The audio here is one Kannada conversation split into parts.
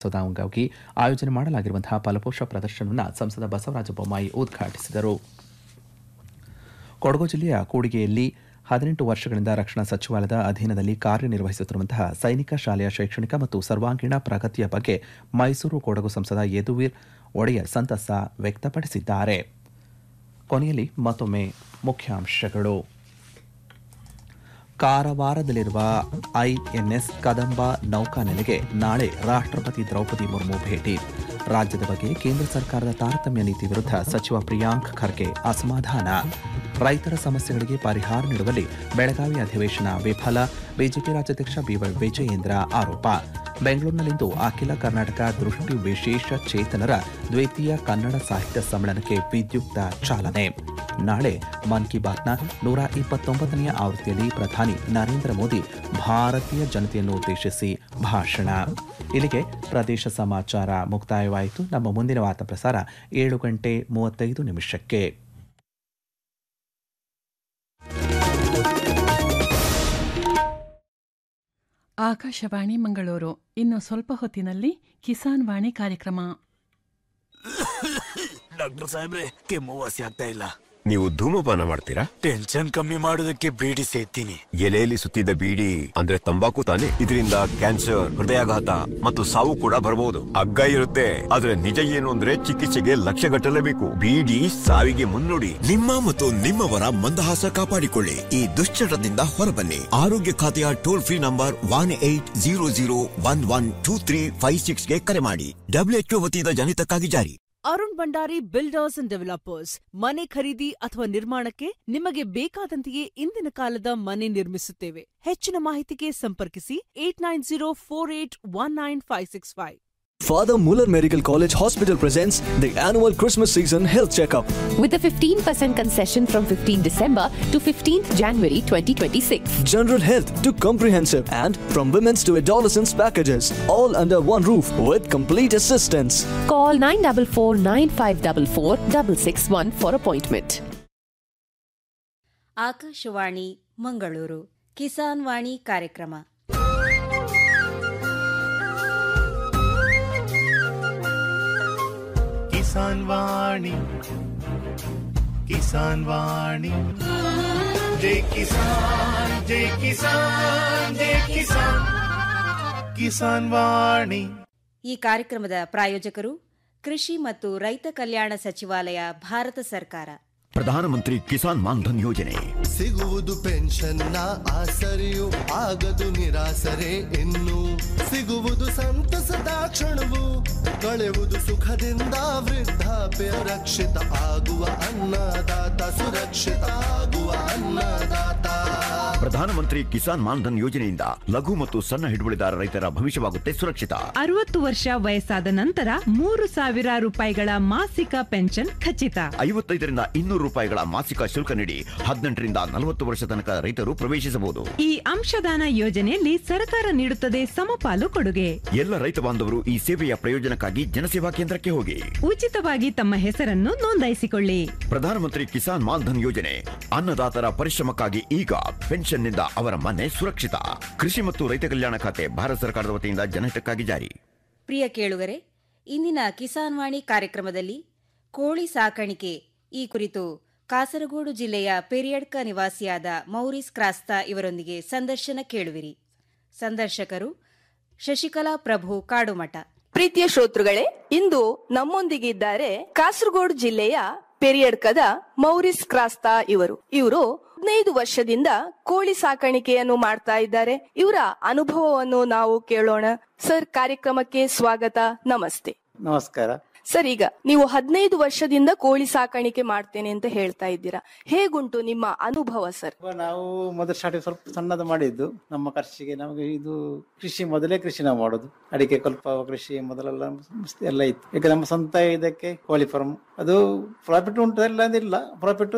ಅಂಗವಾಗಿ ಆಯೋಜನೆ ಮಾಡಲಾಗಿರುವಂತಹ ಫಲಪೋಷ ಪ್ರದರ್ಶನವನ್ನು ಸಂಸದ ಬಸವರಾಜ ಬೊಮ್ಮಾಯಿ ಉದ್ಘಾಟಿಸಿದರು ಕೊಡಗು ಜಿಲ್ಲೆಯ ಕೂಡಿಗೆಯಲ್ಲಿ ಹದಿನೆಂಟು ವರ್ಷಗಳಿಂದ ರಕ್ಷಣಾ ಸಚಿವಾಲಯದ ಅಧೀನದಲ್ಲಿ ಕಾರ್ಯನಿರ್ವಹಿಸುತ್ತಿರುವಂತಹ ಸೈನಿಕ ಶಾಲೆಯ ಶೈಕ್ಷಣಿಕ ಮತ್ತು ಸರ್ವಾಂಗೀಣ ಪ್ರಗತಿಯ ಬಗ್ಗೆ ಮೈಸೂರು ಕೊಡಗು ಸಂಸದ ಯದುವೀರ್ ಒಡೆಯರ್ ಸಂತಸ ವ್ಯಕ್ತಪಡಿಸಿದ್ದಾರೆ ಕೊನೆಯಲ್ಲಿ ಮತ್ತೊಮ್ಮೆ ಮುಖ್ಯಾಂಶಗಳು ಕಾರವಾರದಲ್ಲಿರುವ ಐಎನ್ಎಸ್ ಕದಂಬ ನೌಕಾನೆಲೆಗೆ ನಾಳೆ ರಾಷ್ಟ್ರಪತಿ ದ್ರೌಪದಿ ಮುರ್ಮು ಭೇಟಿ ರಾಜ್ಯದ ಬಗ್ಗೆ ಕೇಂದ್ರ ಸರ್ಕಾರದ ತಾರತಮ್ಯ ನೀತಿ ವಿರುದ್ಧ ಸಚಿವ ಪ್ರಿಯಾಂಕ್ ಖರ್ಗೆ ಅಸಮಾಧಾನ ರೈತರ ಸಮಸ್ಯೆಗಳಿಗೆ ಪರಿಹಾರ ನೀಡುವಲ್ಲಿ ಬೆಳಗಾವಿ ಅಧಿವೇಶನ ವಿಫಲ ಬಿಜೆಪಿ ರಾಜ್ಯಾಧ್ಯಕ್ಷ ಬಿವೈ ವಿಜಯೇಂದ್ರ ಆರೋಪ ಬೆಂಗಳೂರಿನಲ್ಲಿಂದು ಅಖಿಲ ಕರ್ನಾಟಕ ದೃಷ್ಟಿ ವಿಶೇಷ ಚೇತನರ ದ್ವಿತೀಯ ಕನ್ನಡ ಸಾಹಿತ್ಯ ಸಮ್ಮೇಳನಕ್ಕೆ ವಿದ್ಯುಕ್ತ ಚಾಲನೆ ನಾಳೆ ಮನ್ ಕಿ ಬಾತ್ನ ನೂರ ಇಪ್ಪತ್ತೊಂಬತ್ತನೆಯ ಆವೃತ್ತಿಯಲ್ಲಿ ಪ್ರಧಾನಿ ನರೇಂದ್ರ ಮೋದಿ ಭಾರತೀಯ ಜನತೆಯನ್ನು ಉದ್ದೇಶಿಸಿ ಭಾಷಣ ಇಲ್ಲಿಗೆ ಪ್ರದೇಶ ಸಮಾಚಾರ ಮುಕ್ತಾಯವಾಯಿತು ನಮ್ಮ ಮುಂದಿನ ವಾರ್ತಾ ಪ್ರಸಾರ ಏಳು ಗಂಟೆ ಮೂವತ್ತೈದು ನಿಮಿಷಕ್ಕೆ ಆಕಾಶವಾಣಿ ಮಂಗಳೂರು ಇನ್ನು ಸ್ವಲ್ಪ ಹೊತ್ತಿನಲ್ಲಿ ಕಿಸಾನ್ ವಾಣಿ ಕಾರ್ಯಕ್ರಮ ಡಾಕ್ಟರ್ ಸಾಹೇಬ್ರೆ ಕೆಮ್ಮು ವಾಸಿ ಆಗ್ತಾ ಇಲ್ಲ ನೀವು ಧೂಮಪಾನ ಮಾಡ್ತೀರಾ ಟೆನ್ಷನ್ ಕಮ್ಮಿ ಮಾಡೋದಕ್ಕೆ ಬೀಡಿ ಸೇತೀನಿ ಎಲೆಯಲ್ಲಿ ಸುತ್ತಿದ ಬೀಡಿ ಅಂದ್ರೆ ತಂಬಾಕು ತಾನೆ ಇದರಿಂದ ಕ್ಯಾನ್ಸರ್ ಹೃದಯಾಘಾತ ಮತ್ತು ಸಾವು ಕೂಡ ಬರಬಹುದು ಹಗ್ಗ ಇರುತ್ತೆ ಆದ್ರೆ ನಿಜ ಏನು ಅಂದ್ರೆ ಚಿಕಿತ್ಸೆಗೆ ಲಕ್ಷ ಗಟ್ಟಲೇಬೇಕು ಬೀಡಿ ಸಾವಿಗೆ ಮುನ್ನುಡಿ ನಿಮ್ಮ ಮತ್ತು ನಿಮ್ಮವರ ಮಂದಹಾಸ ಕಾಪಾಡಿಕೊಳ್ಳಿ ಈ ದುಶ್ಚಟದಿಂದ ಹೊರಬನ್ನಿ ಆರೋಗ್ಯ ಖಾತೆಯ toll free number one eight zero zero one one two three five ಸಿಕ್ಸ್ಗೆ ಕರೆ ಮಾಡಿ ಡಬ್ಲ್ಯೂಎಚ್ಒ ವತಿಯಿಂದ ಜನಿತಕ್ಕಾಗಿ ಜಾರಿ Arun Bhandari builders and developers ಮನೆ ಖರೀದಿ ಅಥವಾ ನಿರ್ಮಾಣಕ್ಕೆ ನಿಮಗೆ ಬೇಕಾದಂತೆಯೇ ಇಂದಿನ ಕಾಲದ ಮನೆ ನಿರ್ಮಿಸುತ್ತೇವೆ ಹೆಚ್ಚಿನ ಮಾಹಿತಿಗೆ ಸಂಪರ್ಕಿಸಿ eight nine zero four eight one nine five six five Father Muller Medical College Hospital presents the annual Christmas season health checkup. with a 15% concession from 15 December to 15th January 2026. General health to comprehensive and from women's to adolescents packages, all under one roof with complete assistance. Call 944 9544 661 for appointment. Akashvani Mangaluru Kisan Vani ಕಾರ್ಯಕ್ರಮ ಕಿಸಾನ್ ವಾಣಿ ಕಿಸಾನ್ ವಾಣಿ ಜೈ ಕಿಸಾನ್ ಜೈ ಕಿಸಾನ್ ಜೈ ಕಿಸಾನ್ ಕಿಸಾನ್ ವಾಣಿ ಈ ಕಾರ್ಯಕ್ರಮದ ಪ್ರಾಯೋಜಕರು ಕೃಷಿ ಮತ್ತು ರೈತ ಕಲ್ಯಾಣ ಸಚಿವಾಲಯ ಭಾರತ ಸರ್ಕಾರ ಪ್ರಧಾನಮಂತ್ರಿ ಕಿಸಾನ್ ಮಾನ್ಧನ್ ಯೋಜನೆ ಸಿಗುವುದು ಪೆನ್ಷನ್ನ ಆಸರೆಯು ಆಗದು ನಿರಾಸರೆ ಇನ್ನು ಸಿಗುವುದು ಸಂತಸದ ಕ್ಷಣವು ಕಳೆಯುವುದು ಸುಖದಿಂದ ವೃದ್ಧಾಪ್ಯ ರಕ್ಷಿತ ಆಗುವ ಅನ್ನದಾತ ಸುರಕ್ಷಿತ ಆಗುವ ಅನ್ನದಾತ ಪ್ರಧಾನಮಂತ್ರಿ ಕಿಸಾನ್ ಮಾನ್ಧನ್ ಯೋಜನೆಯಿಂದ ಲಘು ಮತ್ತು ಸಣ್ಣ ಹಿಡುವಳಿದಾರ ರೈತರ ಭವಿಷ್ಯವಾಗುತ್ತೆ ಸುರಕ್ಷಿತ ಅರವತ್ತು ವರ್ಷ ವಯಸ್ಸಾದ ನಂತರ ಮೂರು ಸಾವಿರ ರೂಪಾಯಿಗಳ ಮಾಸಿಕ ಪೆನ್ಷನ್ ಖಚಿತ ಐವತ್ತೈದರಿಂದ ಇನ್ನೂರು ರೂಪಾಯಿಗಳ ಮಾಸಿಕ ಶುಲ್ಕ ನೀಡಿ ಹದಿನೆಂಟರಿಂದ ನಲವತ್ತು ವರ್ಷ ತನಕ ರೈತರು ಪ್ರವೇಶಿಸಬಹುದು ಈ ಅಂಶದಾನ ಯೋಜನೆಯಲ್ಲಿ ಸರ್ಕಾರ ನೀಡುತ್ತದೆ ಸಮಪಾಲು ಕೊಡುಗೆ ಎಲ್ಲ ರೈತ ಬಾಂಧವರು ಈ ಸೇವೆಯ ಪ್ರಯೋಜನಕ್ಕಾಗಿ ಜನಸೇವಾ ಕೇಂದ್ರಕ್ಕೆ ಹೋಗಿ ಉಚಿತವಾಗಿ ತಮ್ಮ ಹೆಸರನ್ನು ನೋಂದಾಯಿಸಿಕೊಳ್ಳಿ ಪ್ರಧಾನಮಂತ್ರಿ ಕಿಸಾನ್ ಮಾನ್ಧನ್ ಯೋಜನೆ ಅನ್ನದಾತರ ಪರಿಶ್ರಮಕ್ಕಾಗಿ ಈಗ ಪೆನ್ಷನ್ನಿಂದ ಅವರ ಮನೆ ಸುರಕ್ಷಿತ ಕೃಷಿ ಮತ್ತು ರೈತ ಕಲ್ಯಾಣ ಖಾತೆ ಭಾರತ ಸರ್ಕಾರದ ವತಿಯಿಂದ ಜನಹಿತಕ್ಕಾಗಿ ಜಾರಿ ಪ್ರಿಯ ಕೇಳುಗರೆ ಇಂದಿನ ಕಿಸಾನ್ ವಾಣಿ ಕಾರ್ಯಕ್ರಮದಲ್ಲಿ ಕೋಳಿ ಸಾಕಾಣಿಕೆ ಈ ಕುರಿತು ಕಾಸರಗೋಡು ಜಿಲ್ಲೆಯ ಪೆರಿಯಡ್ಕ ನಿವಾಸಿಯಾದ ಮೌರಿಸ್ ಕ್ರಾಸ್ತಾ ಇವರೊಂದಿಗೆ ಸಂದರ್ಶನ ಕೇಳುವಿರಿ ಸಂದರ್ಶಕರು ಶಶಿಕಲಾ ಪ್ರಭು ಕಾಡುಮಠ ಪ್ರೀತಿಯ ಶ್ರೋತೃಗಳೇ ಇಂದು ನಮ್ಮೊಂದಿಗಿದ್ದಾರೆ ಕಾಸರಗೋಡು ಜಿಲ್ಲೆಯ ಪೆರಿಯಡ್ಕದ ಮೌರಿಸ್ ಕ್ರಾಸ್ತಾ ಇವರು ಇವರು ಹದಿನೈದು ವರ್ಷದಿಂದ ಕೋಳಿ ಸಾಕಾಣಿಕೆಯನ್ನು ಮಾಡ್ತಾ ಇದ್ದಾರೆ ಇವರ ಅನುಭವವನ್ನು ನಾವು ಕೇಳೋಣ ಸರ್ ಕಾರ್ಯಕ್ರಮಕ್ಕೆ ಸ್ವಾಗತ ನಮಸ್ತೆ ನಮಸ್ಕಾರ ಸರ್ ಈಗ ನೀವು ಹದಿನೈದು ವರ್ಷದಿಂದ ಕೋಳಿ ಸಾಕಾಣಿಕೆ ಮಾಡ್ತೇನೆ ಅಂತ ಹೇಳ್ತಾ ಇದ್ದೀರಾ ಹೇಗುಂಟು ನಿಮ್ಮ ಅನುಭವ ಸರ್ ನಾವು ಮೊದಲು ಸ್ಟಾರ್ಟಿಂಗ್ ಸ್ವಲ್ಪ ಸಣ್ಣದು ಮಾಡಿದ್ದು ನಮ್ಮ ಖರ್ಚಿಗೆ ನಮಗೆ ಇದು ಕೃಷಿ ಮೊದಲೇ ಕೃಷಿ ನಾವು ಮಾಡೋದು ಅಡಿಕೆ ಕಲ್ಪ ಕೃಷಿ ಮೊದಲೆಲ್ಲ ಮಸ್ತ್ ಎಲ್ಲ ಇತ್ತು ಈಗ ನಮ್ಮ ಸ್ವಂತ ಇದಕ್ಕೆ ಕೋಳಿ ಫಾರ್ಮ್ ಅದು ಪ್ರಾಫಿಟ್ ಉಂಟು ಇಲ್ಲ ಅಂದಿಲ್ಲ ಪ್ರಾಫಿಟ್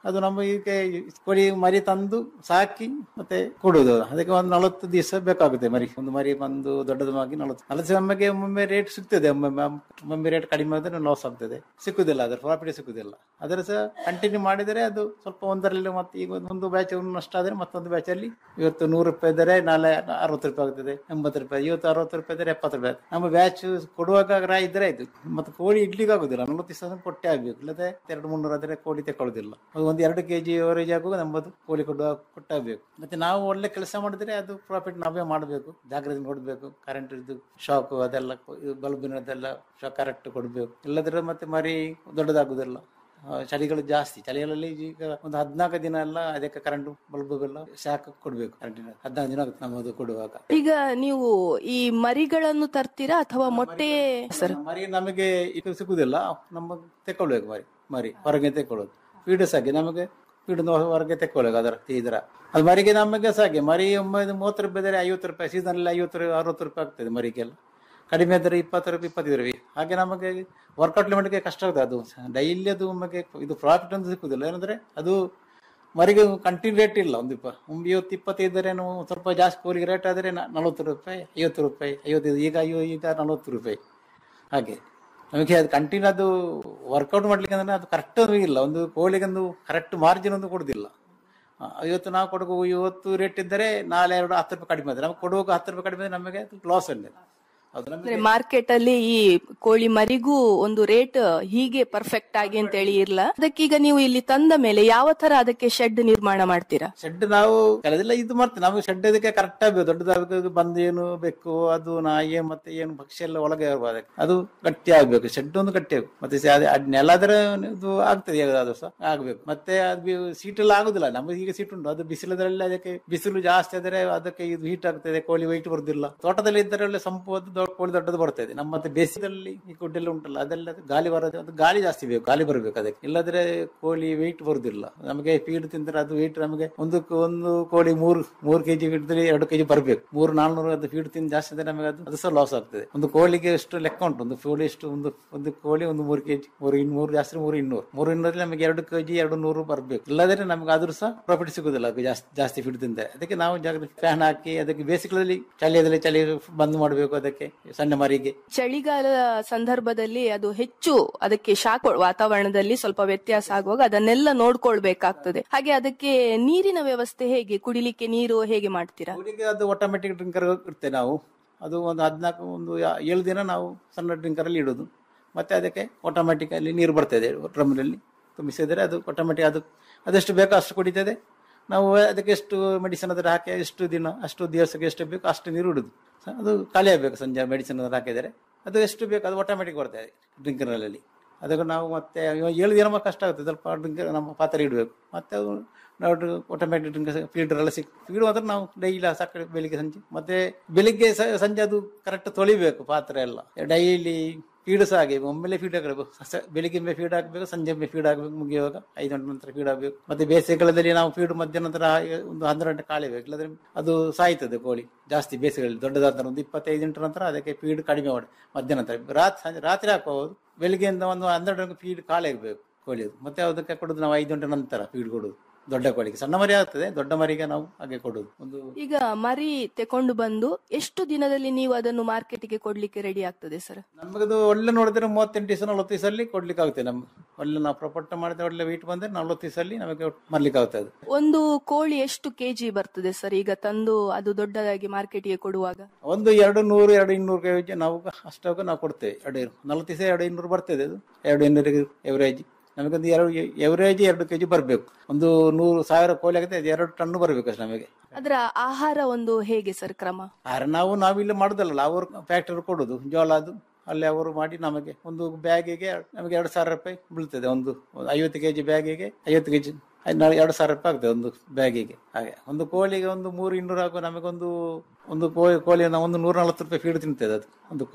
ಅದು ನಮ್ಮ ಈಗ ಕೋಳಿ ಮರಿ ತಂದು ಸಾಕಿ ಮತ್ತೆ ಕೊಡುವುದು ಅದಕ್ಕೆ ಒಂದು ನಲವತ್ತು ದಿವಸ ಬೇಕಾಗುತ್ತೆ ಮರಿ ಒಂದು ಮರಿ ಬಂದು ದೊಡ್ಡದಾಗಿ ನಲವತ್ತು ನಲವತ್ತು ನಮಗೆ ಒಮ್ಮೊಮ್ಮೆ ರೇಟ್ ಸಿಗ್ತದೆ ಒಮ್ಮೊಮ್ಮೆ ಒಮ್ಮೊಮ್ಮೆ ರೇಟ್ ಕಡಿಮೆ ಆದ್ರೆ ಲಾಸ್ ಆಗ್ತದೆ ಸಿಕ್ಕುದಿಲ್ಲ ಅದರ ಪ್ರಾಫಿಟ್ ಸಿಕ್ಕುದಿಲ್ಲ ಅದರ ಸಹ ಕಂಟಿನ್ಯೂ ಮಾಡಿದರೆ ಅದು ಸ್ವಲ್ಪ ಒಂದರಲ್ಲಿ ಮತ್ತೆ ಈಗ ಒಂದು ಬ್ಯಾಚ್ ನಷ್ಟ ಆದ್ರೆ ಮತ್ತೊಂದು ಬ್ಯಾಚ್ ಅಲ್ಲಿ ಇವತ್ತು ನೂರು ರೂಪಾಯಿ ಇದ್ದರೆ ನಾಳೆ ಅರವತ್ತು ರೂಪಾಯಿ ಆಗ್ತದೆ ಎಂಬತ್ತು ರೂಪಾಯಿ ಇವತ್ತು ಅರವತ್ತು ರೂಪಾಯಿ ಇದ್ದರೆ ಎಪ್ಪತ್ತು ರೂಪಾಯಿ ನಮ್ಮ ಬ್ಯಾಚ್ ಕೊಡುವಾಗ ರಾಯಿ ಇದ್ರೆ ಆಯ್ತು ಮತ್ತೆ ಕೋಳಿ ಇಡ್ಲಿಕ್ಕೆ ಆಗುದಿಲ್ಲ ನಲವತ್ತು ದಿವಸ ಕೊಟ್ಟೆ ಆಗ್ಬೇಕು ಇಲ್ಲದೆ ಎರಡು ಮುನ್ನೂರು ಆದ್ರೆ ಕೋಳಿ ತಗೊಳ್ಳೋದಿಲ್ಲ ಅದು ಒಂದು ಎರಡು ಕೆಜಿ ಅವರೇಜ್ ಆಗುವಾಗ ನಮ್ಮದು ಕೋಳಿ ಕೊಡುವ ಕೊಟ್ಟಾಗಬೇಕು ಮತ್ತೆ ನಾವು ಒಳ್ಳೆ ಕೆಲಸ ಮಾಡಿದ್ರೆ ಅದು ಪ್ರಾಫಿಟ್ ನಾವೇ ಮಾಡಬೇಕು ಜಾಗ್ರತೆ ಕೊಡಬೇಕು ಕರೆಂಟ್ ಇದು ಶಾಕ್ ಅದೆಲ್ಲ ಇದು ಬಲ್ಬಿನದೆಲ್ಲ ಶಾಕ್ ಕರೆಕ್ಟ್ ಕೊಡಬೇಕು ಇಲ್ಲದ್ರೆ ಮತ್ತೆ ಮರಿ ದೊಡ್ಡದಾಗುದಿಲ್ಲ ಆ, ಚಳಿಗಳು ಜಾಸ್ತಿ ಚಳಿಗಳಲ್ಲಿ ಈಗ ಒಂದು ಹದಿನಾಲ್ಕು ದಿನ ಎಲ್ಲ ಅದಕ್ಕೆ ಕರೆಂಟ್ ಬಲ್ಬ್ ಎಲ್ಲ ಶಾಕ್ ಕೊಡ್ಬೇಕು ಕರೆಂಟಿನ ಹದಿನಾಲ್ಕು ದಿನ ಆಗುತ್ತೆ ನಮ್ಮದು ಕೊಡುವಾಗ ಈಗ ನೀವು ಈ ಮರಿಗಳನ್ನು ತರ್ತೀರಾ ಅಥವಾ ಮೊಟ್ಟೆ ಸರ್ ಮರಿ ನಮಗೆ ಈಗ ಸಿಗುದಿಲ್ಲ ನಮ್ಮ ತೆಕ್ಕೊಳ್ಬೇಕು ಮರಿ ಮರಿ ಹೊರಗೆ ತೆಕ್ಕೊಳ್ಳೋದು ಫೀಡಸ್ ಆಗಿ ನಮಗೆ ಫೀಡ್ ಹೊರಗೆ ತೆಕ್ಕೊಳ್ಬೇಕು ಅದರ ಇದರ ಅದು ಮರಿಗೆ ನಮಗೆ ಸಹ ಹಾಗೆ ಮರಿ ಒಮ್ಮೆ ಮೂವತ್ತು ರೂಪಾಯಿ ಇದ್ರೆ ಐವತ್ತು ರೂಪಾಯಿ ಸೀಸನ್ ಅಲ್ಲಿ ಐವತ್ತು ರೂಪಾಯಿ ಅರವತ್ತು ರೂಪಾಯಿ ಆಗ್ತದೆ ಮರಿಗೆಲ್ಲ ಕಡಿಮೆ ಇದ್ರೆ ಇಪ್ಪತ್ತು ರೂಪಾಯಿ ಇಪ್ಪತ್ತೈದು ರೂಪಾಯಿ ಹಾಗೆ ನಮಗೆ ವರ್ಕೌಟ್ ಮಾಡಲಿಕ್ಕೆ ಕಷ್ಟ ಆಗ್ತದೆ ಅದು ಡೈಲಿ ಅದು ನಮಗೆ ಇದು ಪ್ರಾಫಿಟ್ ಅಂತ ಸಿಕ್ಕುದಿಲ್ಲ ಏನಂದ್ರೆ ಅದು ಮರಿಗೆ ಕಂಟಿನ್ಯೂ ರೇಟ್ ಇಲ್ಲ ಒಂದು ಇಪ್ಪ ಒಂದು ಇವತ್ತು ಇಪ್ಪತ್ತೈದರೆ ನಾವು ಸ್ವಲ್ಪ ಜಾಸ್ತಿ ಕೋಲಿಗೆ ರೇಟ್ ಆದರೆ ನಲವತ್ತು ರೂಪಾಯಿ ಐವತ್ತು ರೂಪಾಯಿ ಐವತ್ತೈದು ಈಗ ಅಯ್ಯೋ ಈಗ ನಲವತ್ತು ರೂಪಾಯಿ ಹಾಗೆ ನಮಗೆ ಅದು ಕಂಟಿನ್ಯೂ ಅದು ವರ್ಕೌಟ್ ಮಾಡ್ಲಿಕ್ಕೆ ಅಂದ್ರೆ ಅದು ಕರೆಕ್ಟ್ ಇಲ್ಲ ಒಂದು ಕೋಳಿಗೆ ಒಂದು ಕರೆಕ್ಟ್ ಮಾರ್ಜಿನ್ ಒಂದು ಕೊಡುದಿಲ್ಲ ಆ, ಇವತ್ತು ನಾವು ಕೊಡುವ ಇವತ್ತು ರೇಟ್ ಇದ್ದರೆ ನಾಳೆ ಎರಡು ಹತ್ತು ರೂಪಾಯಿ ಕಡಿಮೆ ಆದರೆ ನಮಗೆ ಕೊಡುವಾಗ ಹತ್ತು ರೂಪಾಯಿ ಕಡಿಮೆ ಆದರೆ ನಮಗೆ ಲಾಸ್ ಅಲ್ಲಿ ಅದು ನಮಗೆ ಮಾರ್ಕೆಟ್ ಅಲ್ಲಿ ಈ ಕೋಳಿ ಮರಿಗೂ ಒಂದು ರೇಟ್ ಹೀಗೆ ಪರ್ಫೆಕ್ಟ್ ಆಗಿ ಅಂತ ಹೇಳಿ ಇರ್ಲ ಅದಕ್ಕೀಗ ನೀವು ಇಲ್ಲಿ ತಂದ ಮೇಲೆ ಯಾವ ತರ ಅದಕ್ಕೆ ಶೆಡ್ ನಿರ್ಮಾಣ ಮಾಡ್ತೀರಾ ಶೆಡ್ ನಾವು ಕೆಲದೆಲ್ಲ ಇದು ಮಾಡ್ತೇವೆ ನಾವು ಶೆಡ್ ಇದಕ್ಕೆ ಕರೆಕ್ಟ್ ಆಗಬೇಕು ದೊಡ್ಡದಾಗಬೇಕು ಬಂದು ಏನು ಬೇಕು ಅದು ನಾಯಿ ಮತ್ತೆ ಏನು ಭಕ್ಷ್ಯ ಎಲ್ಲ ಒಳಗೆ ಇರ್ಬೋದು ಅದು ಗಟ್ಟಿ ಆಗ್ಬೇಕು ಶೆಡ್ ಒಂದು ಗಟ್ಟಿ ಆಗ್ಬೇಕು ಮತ್ತೆ ಸ- ಅದೇ ಅದ್ ನೆಲ ಆದ್ರೆ ಇದು ಆಗ್ತದೆ ಹೇಗೆ ಅದು ಸಹ ಆಗ್ಬೇಕು ಮತ್ತೆ ಅದು ಸೀಟ್ ಎಲ್ಲ ಆಗುದಿಲ್ಲ ನಮಗೆ ಈಗ ಸೀಟ್ ಉಂಟು ಅದು ಬಿಸಿಲದ್ರಲ್ಲಿ ಅದಕ್ಕೆ ಬಿಸಿಲು ಜಾಸ್ತಿ ಆದ್ರೆ ಅದಕ್ಕೆ ಇದು ಹೀಟ್ ಆಗ್ತದೆ ಕೋಳಿ ವೈಟ್ ಬರುದಿಲ್ಲ ತೋಟದಲ್ಲಿ ಇದ್ದರೆ ಒಳ್ಳೆ ಸಂಪು ಅದು ದೊಡ್ಡ ಕೋಳಿ ದೊಡ್ಡದು ಬರ್ತದೆ ನಮ್ಮ ಮತ್ತೆ ಬೇಸಿಗೆಯಲ್ಲಿ ಈ ಗುಡ್ಡೆಲ್ಲ ಉಂಟಲ್ಲ ಅದೆಲ್ಲ ಗಾಳಿ ಬರೋದು ಅದು ಗಾಳಿ ಜಾಸ್ತಿ ಬೇಕು ಗಾಳಿ ಬರಬೇಕು ಅದಕ್ಕೆ ಇಲ್ಲದ್ರೆ ಕೋಳಿ ವೆಯ್ಟ್ ಬರುದಿಲ್ಲ ನಮಗೆ ಫೀಡ್ ತಿಂದ್ರೆ ಅದು ವೆಯ್ಟ್ ನಮಗೆ ಒಂದು ಒಂದು ಕೋಳಿ ಮೂರು ಮೂರು ಕೆಜಿ ಹಿಡಿದ್ರೆ ಎರಡು ಕೆಜಿ ಬರಬೇಕು ಮೂರು ನಾಲ್ನೂರು ಅದು ಫೀಡ್ ತಿಂದು ಜಾಸ್ತಿ ಆದ್ರೆ ನಮಗೆ ಅದು ಅದು ಸಹ ಲಾಸ್ ಆಗ್ತದೆ ಒಂದು ಕೋಳಿಗೆ ಎಷ್ಟು ಲೆಕ್ಕ ಉಂಟು ಒಂದು ಕೋಳಿ ಎಷ್ಟು ಒಂದು ಒಂದು ಕೋಳಿ ಒಂದು ಮೂರು ಕೆಜಿ ಮೂರು ಇನ್ನೂರು ಜಾಸ್ತಿ ಮೂರು ಇನ್ನೂರು ಮೂರು ಇನ್ನೂರಲ್ಲಿ ನಮಗೆ ಎರಡು ಕೆಜಿ ಎರಡು ನೂರು ಬರಬೇಕು ಇಲ್ಲದ್ರೆ ನಮಗೆ ಆದ್ರೂ ಸಹ ಪ್ರಾಫಿಟ್ ಸಿಗುದಿಲ್ಲ ಅದು ಜಾಸ್ತಿ ಜಾಸ್ತಿ ಫೀಡ್ ತಿಂದರೆ ಅದಕ್ಕೆ ನಾವು ಜಾಗ್ರತೆ ಫ್ಯಾನ್ ಹಾಕಿ ಅದಕ್ಕೆ ಬೇಸಿಗೆಯಲ್ಲಿ ಚಳಿಯಲ್ಲಿ ಚಳಿ ಬಂದ್ ಮಾಡಬೇಕು ಅದಕ್ಕೆ ಸಣ್ಣ ಮರಿಗೆ ಚಳಿಗಾಲ ಸಂದರ್ಭದಲ್ಲಿ ಅದು ಹೆಚ್ಚು ಅದಕ್ಕೆ ಶಾಕ್ ವಾತಾವರಣದಲ್ಲಿ ಸ್ವಲ್ಪ ವ್ಯತ್ಯಾಸ ಆಗುವಾಗ ಅದನ್ನೆಲ್ಲ ನೋಡ್ಕೊಳ್ಬೇಕಾಗ್ತದೆ ಹಾಗೆ ಅದಕ್ಕೆ ನೀರಿನ ವ್ಯವಸ್ಥೆ ಹೇಗೆ ಕುಡಿಲಿಕ್ಕೆ ನೀರು ಹೇಗೆ ಮಾಡ್ತೀರಾ ಅವರಿಗೆ ಅದು ಆಟೋಮೆಟಿಕ್ ಡ್ರಿಂಕರ್ ಇರ್ತೇವೆ ನಾವು ಅದು ಒಂದು ಹದಿನಾಲ್ಕು ಒಂದು ಯಾ- ಏಳು ದಿನ ನಾವು ಸಣ್ಣ ಡ್ರಿಂಕರ್ ಅಲ್ಲಿ ಇಡೋದು ಮತ್ತೆ ಅದಕ್ಕೆ ಆಟೋಮೆಟಿಕ್ ಅಲ್ಲಿ ನೀರು ಬರ್ತದೆ ಡ್ರಮ್ನಲ್ಲಿ ತುಂಬಿಸಿದರೆ ಅದು ಆಟೋಮೆಟಿಕ್ ಅದು ಅದೆಷ್ಟು ಬೇಕೋ ಅಷ್ಟು ಕುಡಿತದೆ ನಾವು ಅದಕ್ಕೆ ಎಷ್ಟು ಮೆಡಿಸಿನ್ ಅದರ ಹಾಕಿ ಎಷ್ಟು ದಿನ ಅಷ್ಟು ದಿವಸಕ್ಕೆ ಎಷ್ಟು ಬೇಕು ಅಷ್ಟು ನೀರು ಇಡುದು ಸ- ಅದು ಖಾಲಿ ಆಗಬೇಕು ಸಂಜೆ ಮೆಡಿಸಿನ್ ಅದರ ಹಾಕಿದರೆ ಅದು ಎಷ್ಟು ಬೇಕು ಅದು ಆಟೋಮೆಟಿಕ್ ಬರ್ತದೆ ಡ್ರಿಂಕರ್ನಲ್ಲಿ ಅದಕ್ಕೆ ನಾವು ಮತ್ತೆ ಇವಾಗ ಏಳು ದಿನ ಕಷ್ಟ ಆಗುತ್ತೆ ಸ್ವಲ್ಪ ಡ್ರಿಂಕರ್ ನಮ್ಮ ಪಾತ್ರೆ ಇಡಬೇಕು ಮತ್ತೆ ಅದು ನಾವು ಆಟೋಮೆಟಿಕ್ ಡ್ರಿಂಕರ್ ಫೀಲ್ಡರ್ ಎಲ್ಲ ಸಿಕ್ ಫೀಡ್ ಮಾತ್ರ ನಾವು ಡೈಲಿ ಸಕ್ಕರೆ ಬೆಳಿಗ್ಗೆ ಸಂಜೆ ಮತ್ತೆ ಬೆಳಿಗ್ಗೆ ಸ- ಸಂಜೆ ಅದು ಕರೆಕ್ಟ್ ತೊಳಿಬೇಕು ಪಾತ್ರೆ ಎಲ್ಲ ಡೈಲಿ ಫೀಡ್ ಸಹ ಹಾಗೆ ಒಮ್ಮೆಲೆ ಫೀಡ್ ಹಾಕಬೇಕು ಸ- ಬೆಳಿಗ್ಗೆ ಒಮ್ಮೆ ಫೀಡ್ ಹಾಕಬೇಕು ಸಂಜೆ ಒಮ್ಮೆ ಫೀಡ್ ಹಾಕಬೇಕು ಮುಗಿಯುವಾಗ ಐದು ಗಂಟೆ ನಂತರ ಫೀಡ್ ಹಾಕಬೇಕು ಮತ್ತೆ ಬೇಸಿಗೆಕಾಲದಲ್ಲಿ ನಾವು ಫೀಡ್ ಮಧ್ಯಾಹ್ನ ನಂತರ ಹಾಗೆ ಒಂದು ಹನ್ನೆರಡು ಗಂಟೆ ಕಾಳಬೇಕು ಇಲ್ಲದ್ರೆ ಅದು ಸಾಯ್ತದೆ ಕೋಳಿ ಜಾಸ್ತಿ ಬೇಸಿಗೆಗಳಲ್ಲಿ ದೊಡ್ಡದಾದ ನಂತರ ಒಂದು ಇಪ್ಪತ್ತೈದು ಗಂಟೆ ನಂತರ ಅದಕ್ಕೆ ಫೀಡ್ ಕಡಿಮೆ ಮಾಡಿ ಮಧ್ಯಾಹ್ನ ನಂತರ ರಾತ್ರಿ ಸಂಜೆ ರಾತ್ರಿ ಹಾಕಬಹುದು ಬೆಳಿಗ್ಗೆಯಿಂದ ಒಂದು ಹನ್ನೆರಡು ಗಂಟೆ ಫೀಡ್ ಕಾಳೆ ಆಗಬೇಕು ಕೋಳಿದು ಮತ್ತೆ ಅದಕ್ಕೆ ಕೊಡೋದು ನಾವು ಐದು ಗಂಟೆ ನಂತರ ಫೀಡ್ ಕೊಡೋದು ದೊಡ್ಡ ಕೋಳಿಗೆ ಸಣ್ಣ ಮರಿ ಆಗ್ತದೆ ದೊಡ್ಡ ಮರಿಗೆ ನಾವು ಹಾಗೆ ಕೊಡೋದು ಒಂದು ಈಗ ಮರಿ ತೆಕೊಂಡು ಬಂದು ಎಷ್ಟು ದಿನದಲ್ಲಿ ನೀವು ಅದನ್ನು ಮಾರ್ಕೆಟ್ಗೆ ಕೊಡ್ಲಿಕ್ಕೆ ರೆಡಿ ಆಗ್ತದೆ ಸರ್ ನಮಗದು ಒಳ್ಳೆ ನೋಡಿದ್ರೆ ಮೂವತ್ತೆಂಟು ದಿವಸ ನಲವತ್ತು ದಿವಸಲ್ಲಿ ಕೊಡ್ಲಿಕ್ಕೆ ಆಗುತ್ತೆ ನಮ್ಗೆ ಒಳ್ಳೆ ನಾವು ಪ್ರಪಟ್ಟ ಮಾಡಿದ್ರೆ ಒಳ್ಳೆ ವೀಟ್ ಬಂದ್ರೆ ನಲವತ್ತು ದಿವಸಲ್ಲಿ ನಮಗೆ ಮರ್ಲಿಕ್ಕೆ ಆಗುತ್ತೆ ಅದು ಒಂದು ಕೋಳಿ ಎಷ್ಟು ಕೆಜಿ ಬರ್ತದೆ ಸರ್ ಈಗ ತಂದು ಅದು ದೊಡ್ಡದಾಗಿ ಮಾರ್ಕೆಟ್ಗೆ ಕೊಡುವಾಗ ಒಂದು ಎರಡು ನೂರು ಎರಡು ಇನ್ನೂರು ಕೆಜಿ ನಾವು ಅಷ್ಟಾಗ ನಾವು ಕೊಡ್ತೇವೆ ಎರಡು ನಲವತ್ತು ದಿವಸ ಎರಡು ಇನ್ನೂರು ಬರ್ತದೆ ಅದು ಎರಡು ಇನ್ನೂರು ಎವರೇಜ್ ನಮಗೊಂದು ಎರಡು ಎವರೇಜ್ ಎರಡು ಕೆಜಿ ಬರಬೇಕು ಒಂದು ನೂರು ಸಾವಿರ ಕೋಳಿ ಆಗುತ್ತೆ ಅದು ಎರಡು ಟನ್ ಬರಬೇಕು ಅಷ್ಟು ನಮಗೆ ಅದರ ಆಹಾರ ಒಂದು ಹೇಗೆ ಸರ್ ಕ್ರಮ ಆದ್ರೆ ನಾವು ನಾವಿಲ್ಲಿ ಮಾಡುದಲ್ಲ ಅವರು ಫ್ಯಾಕ್ಟರಿ ಕೊಡೋದು ಜೋಳ ಅದು ಅಲ್ಲಿ ಅವರು ಮಾಡಿ ನಮಗೆ ಒಂದು ಬ್ಯಾಗಿಗೆ ನಮಗೆ ಎರಡು ಸಾವಿರ ರೂಪಾಯಿ ಬೀಳ್ತದೆ ಒಂದು ಒಂದು ಐವತ್ತು ಕೆಜಿ ಬ್ಯಾಗಿಗೆ ಐವತ್ತು ಕೆಜಿ ಎರಡು ಸಾವಿರ ರೂಪಾಯಿ ಆಗ್ತದೆ ಒಂದು ಬ್ಯಾಗಿಗೆ ಹಾಗೆ ಒಂದು ಕೋಳಿಗೆ ಒಂದು ಮೂರು ಇನ್ನೂರು ಹಾಕುವ ನಮಗೊಂದು ಒಂದು ಕೋಳಿ ಕೋಳಿ ನಾವು ಒಂದು ನೂರ ನಲವತ್ತು ರೂಪಾಯಿ ಫೀಡ್ ತಿಂತದೆ ಅದು ಒಂದು ಕೋಳಿ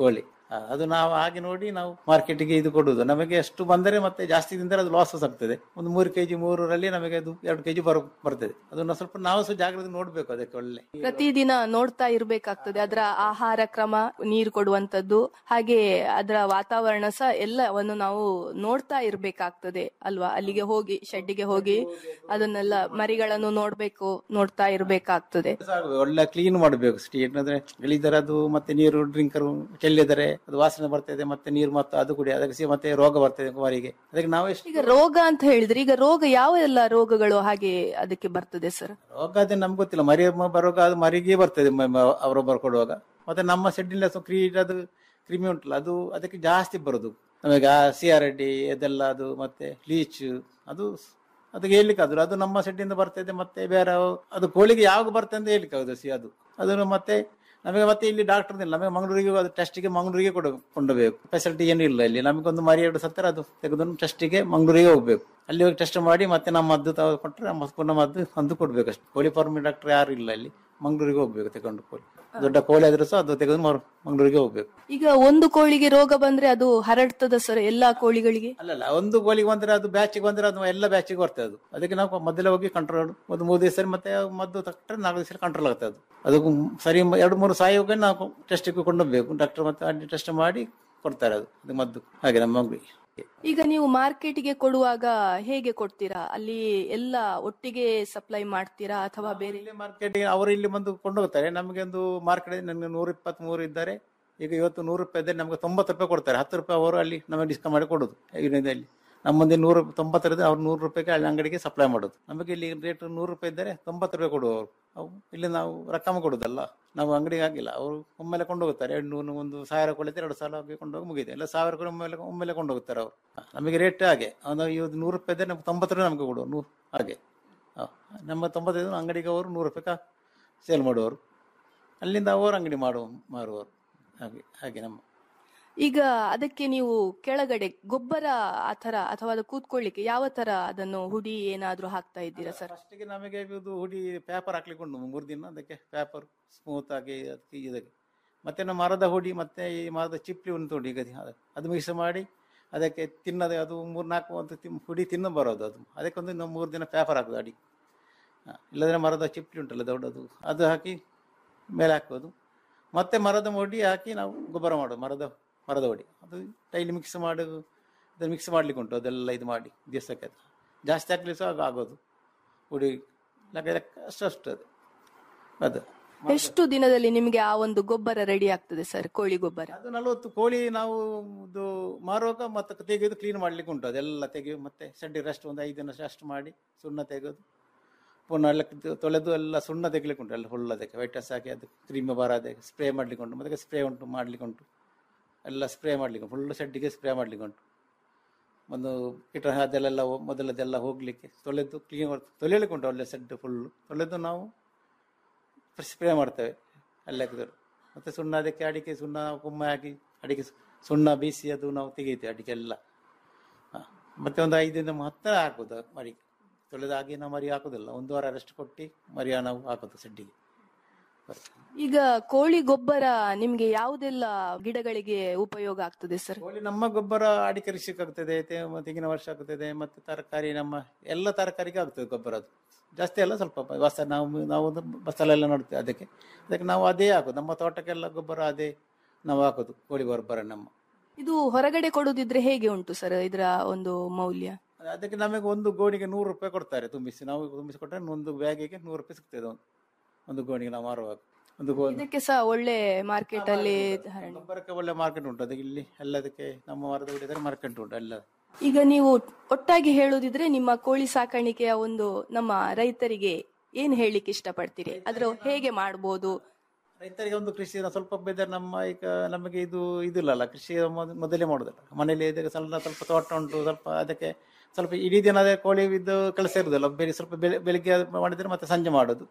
ಆ, ಅದು ನಾವು ಹಾಗೆ ನೋಡಿ ನಾವು ಮಾರ್ಕೆಟಿಗೆ ಇದು ಕೊಡುದು ನಮಗೆ ಎಷ್ಟು ಬಂದರೆ ಮತ್ತೆ ಜಾಸ್ತಿ ತಿಂದರೆ ಅದು ಲಾಸಸ್ ಆಗ್ತದೆ ಒಂದು ಮೂರು ಕೆಜಿ ಮೂರರಲ್ಲಿ ನಮಗೆ ಅದು ಎರಡು ಕೆಜಿ ಬರ ಬರ್ತದೆ ಅದನ್ನ ಸ್ವಲ್ಪ ನಾವು ಸಹ ಜಾಗ್ರತೆ ನೋಡ್ಬೇಕು ಅದಕ್ಕೆ ಒಳ್ಳೆ ಪ್ರತಿದಿನ ನೋಡ್ತಾ ಇರ್ಬೇಕಾಗ್ತದೆ ಅದರ ಆಹಾರ ಕ್ರಮ ನೀರು ಕೊಡುವಂತದ್ದು ಹಾಗೆ ಅದರ ವಾತಾವರಣ ಸಹ ಎಲ್ಲವನ್ನು ನಾವು ನೋಡ್ತಾ ಇರ್ಬೇಕಾಗ್ತದೆ ಅಲ್ವಾ ಅಲ್ಲಿಗೆ ಹೋಗಿ ಶೆಡ್ಡಿಗೆ ಹೋಗಿ ಅದನ್ನೆಲ್ಲ ಮರಿಗಳನ್ನು ನೋಡ್ಬೇಕು ನೋಡ್ತಾ ಇರ್ಬೇಕಾಗ್ತದೆ ಸಾಕು, ಒಳ್ಳೆ ಕ್ಲೀನ್ ಮಾಡಬೇಕು ಸ್ಟೀಟ್ ಅಂದ್ರೆ ಗಲೀಜರ್ ಅದು ಮತ್ತೆ ನೀರು ಡ್ರಿಂಕರ್ ಚೆಲ್ಲಿದರೆ ಅದು ವಾಸನೆ ಬರ್ತದೆ ಮತ್ತೆ ನೀರು ಮತ್ತೆ ಅದು ಕುಡಿ ಅದಕ್ಕೆ ಸಿ- ಮತ್ತೆ ರೋಗ ಬರ್ತದೆ ಕುಮಾರಿಗೆ ಅದಕ್ಕೆ ನಾವು ಎಷ್ಟು ಈಗ ರೋಗ ಅಂತ ಹೇಳಿದ್ರೆ ಈಗ ರೋಗ ಯಾವ ಎಲ್ಲ ರೋಗಗಳು ಹಾಗೆ ಅದಕ್ಕೆ ಬರ್ತದೆ ಸರ್ ರೋಗ ಅದೇ ನಮ್ಗೆ ಗೊತ್ತಿಲ್ಲ ಮರಿ ಮ- ಬರುವಾಗ ಅದು ಮರಿಗೆ ಬರ್ತದೆ ಮ- ಮ- ಅವರೊಬ್ಬರು ಕೊಡುವಾಗ ಮತ್ತೆ ನಮ್ಮ ಸೆಡ್ಡಿನ ಕ್ರೀಟ್ ಅದು ಕ್ರಿಮಿ ಉಂಟಲ್ಲ ಅದು ಅದಕ್ಕೆ ಜಾಸ್ತಿ ಬರುದು ನಮಗೆ ಸಿ ಆರ್ ಡಿ ಅದೆಲ್ಲ ಅದು ಮತ್ತೆ ಲೀಚ್ ಅದು ಅದಕ್ಕೆ ಹೇಳ್ಲಿಕ್ಕೆ ಆದ್ರು ಅದು ನಮ್ಮ ಸೆಡ್ಡಿಂದ ಬರ್ತದೆ ಮತ್ತೆ ಬೇರೆ ಅದು ಕೋಳಿಗೆ ಯಾವಾಗ ಬರ್ತದೆ ಅಂತ ಹೇಳ್ಲಿಕ್ಕೆ ಆಗುದು ಸಿ ಅದು ಅದನ್ನು ಮತ್ತೆ ನಮಗೆ ಮತ್ತೆ ಇಲ್ಲಿ ಡಾಕ್ಟರ್ ಇಲ್ಲ ನಮಗೆ ಮಂಗಳೂರಿಗೆ ಅದು ಟೆಸ್ಟಿಗೆ ಮಂಗಳೂರಿಗೆ ಕೊಡ ಕೊಂಡಬೇಕು ಫೆಸಿಲಿಟಿ ಏನು ಇಲ್ಲ ಇಲ್ಲಿ ನಮಗೊಂದು ಮರಿ ಎರಡು ಸತ್ತರ ಅದು ತೆಗೆದು ಟೆಸ್ಟಿಗೆ ಮಂಗಳೂರಿಗೆ ಹೋಗ್ಬೇಕು ಅಲ್ಲಿ ಹೋಗಿ ಟೆಸ್ಟ್ ಮಾಡಿ ಮತ್ತೆ ನಮ್ಮ ಮದ್ದು ತಗೊ ಕೊಟ್ಟರೆ ನಮ್ಮ ಪುನಃ ಮದ್ದು ಅಂದು ಕೊಡ್ಬೇಕು ಅಷ್ಟೇ ಕೋಳಿ ಫಾರ್ಮಿ ಡಾಕ್ಟರ್ ಯಾರು ಇಲ್ಲ ಇಲ್ಲಿ ಮಂಗಳೂರಿಗೆ ಹೋಗ್ಬೇಕು ತಗೊಂಡು ಕೋಳಿ ದೊಡ್ಡ ಕೋಳಿ ಆದ್ರೂ ಸಹ ಅದು ತೆಗೆದು ಮರು ಮಂಗಳೂರಿಗೆ ಹೋಗ್ಬೇಕು ಈಗ ಒಂದು ಕೋಳಿಗೆ ರೋಗ ಬಂದ್ರೆ ಅದು ಹರಡ್ತದ ಸರ್ ಎಲ್ಲಾ ಕೋಳಿಗಳಿಗೆ ಅಲ್ಲಲ್ಲ ಒಂದು ಕೋಳಿಗೆ ಬಂದ್ರೆ ಅದು ಬ್ಯಾಚಿಗೆ ಬಂದ್ರೆ ಅದು ಎಲ್ಲ ಬ್ಯಾಚಿಗೆ ಬರ್ತದೆ ಅದು ಅದಕ್ಕೆ ನಾವು ಮೊದಲೇ ಹೋಗಿ ಕಂಟ್ರೋಲ್ ಒಂದು ಮೂರು ದಿವಸ ಮತ್ತೆ ಮದ್ದು ತಟ್ಟರೆ ನಾಲ್ಕು ದಿವಸ ಕಂಟ್ರೋಲ್ ಆಗ್ತದೆ ಅದು ಅದಕ್ಕೆ ಸರಿ ಎರಡು ಮೂರು ಸಾಯಿ ಹೋಗಿ ನಾವು ಟೆಸ್ಟಿಗೆ ಕೊಂಡೋಗ್ಬೇಕು ಡಾಕ್ಟರ್ ಮತ್ತೆ ಅಲ್ಲಿ ಟೆಸ್ಟ್ ಮಾಡಿ ಕೊಡ್ತಾರೆ ಅದು ಅದು ಮದ್ದು ಹಾಗೆ ನಮ್ಮ ಮಗುವಿಗೆ ಈಗ ನೀವು ಮಾರ್ಕೆಟಿಗೆ ಕೊಡುವಾಗ ಹೇಗೆ ಕೊಡ್ತೀರಾ ಅಲ್ಲಿ ಎಲ್ಲ ಒಟ್ಟಿಗೆ ಸಪ್ಲೈ ಮಾಡ್ತೀರಾ ಅಥವಾ ಬೇರೆ ಮಾರ್ಕೆಟ್ ಅವರು ಇಲ್ಲಿ ಬಂದು ಕೊಂಡೋಗ್ತಾರೆ ನಮಗೆ ಒಂದು ಮಾರ್ಕೆಟ್ ನನಗೆ ನೂರ ಇಪ್ಪತ್ತ್ ಮೂರು ಇದ್ದಾರೆ ಈಗ ಇವತ್ತು ನೂರು ರೂಪಾಯಿ ಇದ್ದರೆ ನಮಗೆ ತೊಂಬತ್ತು ರೂಪಾಯಿ ಕೊಡ್ತಾರೆ ಹತ್ತು ರೂಪಾಯಿ ಅವರು ಅಲ್ಲಿ ನಮಗೆ ಡಿಸ್ಕೌಂಟ್ ಮಾಡಿ ಕೊಡೋದು ಇಲ್ಲಿ ನಮ್ಮಲ್ಲಿ ನೂರು ತೊಂಬತ್ತರದ್ದು ಅವ್ರು ನೂರು ರೂಪಾಯಿಗೆ ಅಲ್ಲಿ ಅಂಗಡಿಗೆ ಸಪ್ಲೈ ಮಾಡೋದು ನಮಗೆ ಇಲ್ಲಿ ರೇಟ್ ನೂರು ರೂಪಾಯಿ ಇದ್ದರೆ ತೊಂಬತ್ತು ರೂಪಾಯಿ ಕೊಡುವವರು ಅವು ಇಲ್ಲಿ ನಾವು ರಕಮ ಕೊಡುದಲ್ಲ ನಾವು ಅಂಗಡಿಗೆ ಆಗಿಲ್ಲ ಅವರು ಒಮ್ಮೆಲೆ ಕೊಂಡೋಗ್ತಾರೆ ಎರಡು ನೂರು ಒಂದು ಸಾವಿರ ಕೊಳಿದ್ರೆ ಎರಡು ಸಾವಿರ ಹೋಗಿ ಕೊಂಡೋಗಿ ಮುಗಿದೆ ಇಲ್ಲ ಸಾವಿರ ಕೊಡಿ ಒಮ್ಮೆಲೆ ಒಮ್ಮೆಲೆ ಕೊಂಡೋಗ್ತಾರೆ ಅವರು ನಮಗೆ ರೇಟ್ ಹಾಗೆ ಅದು ಇವತ್ತು ನೂರು ರೂಪಾಯಿ ಇದ್ದರೆ ನಮ್ಗೆ ತೊಂಬತ್ತು ರೂಪಾಯಿ ನಮಗೆ ಕೊಡುವ ನೂರು ಹಾಗೆ ಹ. ನಮ್ಮ ತೊಂಬತ್ತೈದು ಅಂಗಡಿಗೆ ಅವರು ನೂರು ರೂಪಾಯಿ ಸೇಲ್ ಮಾಡುವವರು ಅಲ್ಲಿಂದ ಅವರು ಅಂಗಡಿ ಮಾಡುವ ಮಾರುವವರು ಹಾಗೆ ಹಾಗೆ ನಮ್ಮ ಈಗ ಅದಕ್ಕೆ ನೀವು ಕೆಳಗಡೆ ಗೊಬ್ಬರ ಆತರ ಅಥವಾ ಅದು ಕೂತ್ಕೊಳ್ಳಿಕ್ಕೆ ಯಾವ ತರ ಅದನ್ನು ಹುಡಿ ಏನಾದ್ರೂ ಹಾಕ್ತಾ ಇದ್ದೀರಾ ಸರ್ ಫಸ್ಟಿಗೆ ನಮಗೆ ಇದು ಹುಡಿ ಪೇಪರ್ ಹಾಕ್ಲಿಕ್ಕೆ ಉಂಟು ಮೂರು ದಿನ ಅದಕ್ಕೆ ಪೇಪರ್ ಸ್ಮೂತ್ ಆಗಿ ಅದಕ್ಕೆ ಇದಕ್ಕೆ ಮತ್ತೆ ನಾವು ಮರದ ಹುಡಿ ಮತ್ತೆ ಈ ಮರದ ಚಿಪ್ಲಿ ಉಂಟು ಈಗ ಅದು- ಅದು ಮಿಕ್ಸ್ ಮಾಡಿ ಅದಕ್ಕೆ ತಿನ್ನದೆ ಅದು ಮೂರು ನಾಲ್ಕು ಒಂದು ತಿನ್- ಹುಡಿ ತಿನ್ನ ಬರೋದು ಅದು ಅದಕ್ಕೊಂದು ನಾವು ಮೂರು ದಿನ ಪೇಪರ್ ಹಾಕೋದು ಅಡಿ ಹ, ಇಲ್ಲದ್ರೆ ಮರದ ಚಿಪ್ಲಿ ಉಂಟಲ್ಲ ದೊಡ್ಡದು ಅದು ಹಾಕಿ ಮೇಲೆ ಹಾಕೋದು ಮತ್ತೆ ಮರದ ಹುಡಿ ಹಾಕಿ ನಾವು ಗೊಬ್ಬರ ಮಾಡೋದು ಮರದ ಮರದ ಹುಡಿ ಅದು ಡೈಲಿ ಮಿಕ್ಸ್ ಮಾಡಿ ಅದನ್ನು ಮಿಕ್ಸ್ ಮಾಡ್ಲಿಕ್ಕೆ ಉಂಟು ಅದೆಲ್ಲ ಇದು ಮಾಡಿ ದಿವಸಕ್ಕೆ ಅದು ಜಾಸ್ತಿ ಹಾಕ್ಲಿ ಸಹ ಆಗ- ಆಗೋದು ಹುಡಿ ಲೆಕ್ಕ ಲೆಕ್ಕ ಅಷ್ಟು ಅಷ್ಟು ಅದು ಅದು ಎಷ್ಟು ದಿನದಲ್ಲಿ ನಿಮಗೆ ಆ ಒಂದು ಗೊಬ್ಬರ ರೆಡಿ ಆಗ್ತದೆ ಸರ್ ಕೋಳಿ ಗೊಬ್ಬರ ಅದು ನಲವತ್ತು ಕೋಳಿ ನಾವು ಇದು ಮಾರುವಾಗ ಮತ್ತೆ ತೆಗೆದು ಕ್ಲೀನ್ ಮಾಡ್ಲಿಕ್ಕೆ ಉಂಟು ಅದೆಲ್ಲ ತೆಗೆದು ಮತ್ತೆ ಸಡ್ಡಿ ರೆಸ್ಟ್ ಒಂದು ಐದು ದಿನ ರೆಸ್ಟ್ ಮಾಡಿ ಸುಣ್ಣ ತೆಗೆದು ಪುನಃ ಎಲ್ಲ ತ- ತೊಳೆದು ಎಲ್ಲ ಸುಣ್ಣ ತೆಗಿಲಿಕ್ಕೆ ಉಂಟು ಎಲ್ಲ ಫುಲ್ ಅದಕ್ಕೆ ವೈಟಸ್ ಹಾಕಿ ಅದು ಕ್ರೀಮ್ ಬರದೆ ಸ್ಪ್ರೇ ಮಾಡ್ಲಿಕ್ಕೆ ಉಂಟು ಮತ್ತೆ ಸ್ಪ್ರೇ ಉಂಟು ಮಾಡ್ಲಿಕ್ಕೆ ಉಂಟು ಎಲ್ಲ ಸ್ಪ್ರೇ ಮಾಡ್ಲಿಕ್ಕೆ ಫುಲ್ ಶೆಡ್ಡಿಗೆ ಸ್ಪ್ರೇ ಮಾಡ್ಲಿಕ್ಕೆ ಉಂಟು ಒಂದು ಕೀಟ ಅದೆಲ್ಲ ಮೊದಲದೆಲ್ಲ ಹೋಗ್ಲಿಕ್ಕೆ ತೊಳೆದು ಕ್ಲೀನ್ ತೊಳೆಯಲಿಕ್ಕೆ ಉಂಟು ಒಳ್ಳೆ ಸೆಡ್ ಫುಲ್ ತೊಳೆದು ನಾವು ಸ್ಪ್ರೇ ಮಾಡ್ತೇವೆ ಅಲ್ಲೇ ಹಾಕಿದ್ರು ಮತ್ತೆ ಸುಣ್ಣ ಅದಕ್ಕೆ ಅಡಿಕೆ ಸುಣ್ಣ ಕುಮ್ಮ ಹಾಕಿ ಅಡಿಕೆ ಸು- ಸುಣ್ಣ ಬೀಸಿ ಅದು ನಾವು ತೆಗೀತೇವೆ ಅಡಿಕೆ ಎಲ್ಲ ಹ. ಮತ್ತೆ ಒಂದು ಐದಿಂದ ಹತ್ತಿರ ಹಾಕೋದು ಮರಿ ತೊಳೆದಾಗಿ ನಾವು ಮರಿ ಹಾಕೋದಿಲ್ಲ ಒಂದು ವಾರ ರೆಸ್ಟ್ ಕೊಟ್ಟು ಮರಿಯ ನಾವು ಹಾಕೋದು ಸೆಡ್ಡಿಗೆ ಈಗ ಕೋಳಿ ಗೊಬ್ಬರ ನಿಮ್ಗೆ ಯಾವುದೆಲ್ಲ ಗಿಡಗಳಿಗೆ ಉಪಯೋಗ ಆಗ್ತದೆ ಸರ್ ಕೋಳಿ ನಮ್ಮ ಗೊಬ್ಬರ ಅಡಿಕೆ ಕೃಷಿಗೆ ಆಗ್ತದೆ ತೆ- ತೆಂಗಿನ ವರ್ಷ ಆಗ್ತದೆ ಮತ್ತೆ ತರಕಾರಿ ನಮ್ಮ ಎಲ್ಲ ತರಕಾರಿಗೆ ಆಗ್ತದೆ ಗೊಬ್ಬರ ಅದು ಜಾಸ್ತಿ ಅಲ್ಲ ಸ್ವಲ್ಪ ಬಸ ನಾವು ನಾವು ಒಂದು ಬಸಳೆ ಎಲ್ಲ ನೋಡ್ತೇವೆ ಅದಕ್ಕೆ ಅದಕ್ಕೆ ನಾವು ಅದೇ ಹಾಕೋದು ನಮ್ಮ ತೋಟಕ್ಕೆಲ್ಲ ಗೊಬ್ಬರ ಅದೇ ನಾವು ಹಾಕೋದು ಕೋಳಿ ಗೊಬ್ಬರ ನಮ್ಮ ಇದು ಹೊರಗಡೆ ಕೊಡುದಿದ್ರೆ ಹೇಗೆ ಉಂಟು ಸರ್ ಇದರ ಒಂದು ಮೌಲ್ಯ ಅದಕ್ಕೆ ನಮಗೆ ಒಂದು ಗೋಣಿಗೆ ನೂರು ರೂಪಾಯಿ ಕೊಡ್ತಾರೆ ತುಂಬಿಸಿ ನಾವು ತುಂಬಿಸಿ ಕೊಟ್ಟರೆ ಒಂದು ಬ್ಯಾಗಿಗೆ ನೂರು ರೂಪಾಯಿ ಸಿಗ್ತದೆ ಒಂದು ಒಂದು ಗೋಣಿಗೆ ನಾವು ಮಾರುವಾಗ ಒಂದು ಗೋ ಇದಕ್ಕೆ ಸಹ ಒಳ್ಳೆ ಮಾರ್ಕೆಟ್ ಅಲ್ಲಿ ಧಾರಣೆ. ಗೊಬ್ಬರಕ್ಕೆ ಒಳ್ಳೆ ಮಾರ್ಕೆಟ್ ಉಂಟು ಅದಕ್ಕೆ ಇಲ್ಲಿ ಎಲ್ಲದಕ್ಕೆ ನಮ್ಮ ಮರದ ಹೊಡಿದರೆ ಮಾರ್ಕೆಟ್ ಉಂಟು ಎಲ್ಲ ಈಗ ನೀವು ಒಟ್ಟಾಗಿ ಹೇಳುದಿದ್ರೆ ನಿಮ್ಮ ಕೋಳಿ ಸಾಕಾಣಿಕೆಯ ಒಂದು ನಮ್ಮ ರೈತರಿಗೆ ಏನ್ ಹೇಳಲಿಕ್ಕೆ ಇಷ್ಟಪಡ್ತೀರಿ ಅದ್ರ ಹೇಗೆ ಮಾಡ್ಬೋದು ರೈತರಿಗೆ ಒಂದು ಕೃಷಿ ಸ್ವಲ್ಪ ಬೇರೆ ನಮ್ಮ ಈಗ ನಮಗೆ ಇದು ಇದಿಲ್ಲಲ್ಲ ಕೃಷಿ ಮೊದ- ಮೊದಲೇ ಮಾಡುದಲ್ಲ ಮನೇಲಿ ಇದಕ್ಕೆ ಸಣ್ಣ ಸ್ವಲ್ಪ ತೋಟ ಉಂಟು ಸ್ವಲ್ಪ ಅದಕ್ಕೆ ಸ್ವಲ್ಪ ಇಡೀ ದಿನ ಅದೇ ಕೋಳಿ ಇದು ಕೆಲಸ ಇರುದಲ್ಲ ಬೇರೆ ಸ್ವಲ್ಪ ಬೆಳೆ ಬೆಳಿಗ್ಗೆ ಮಾಡಿದ್ರೆ ಮತ್ತೆ ಸಂಜೆ ಮಾಡೋದು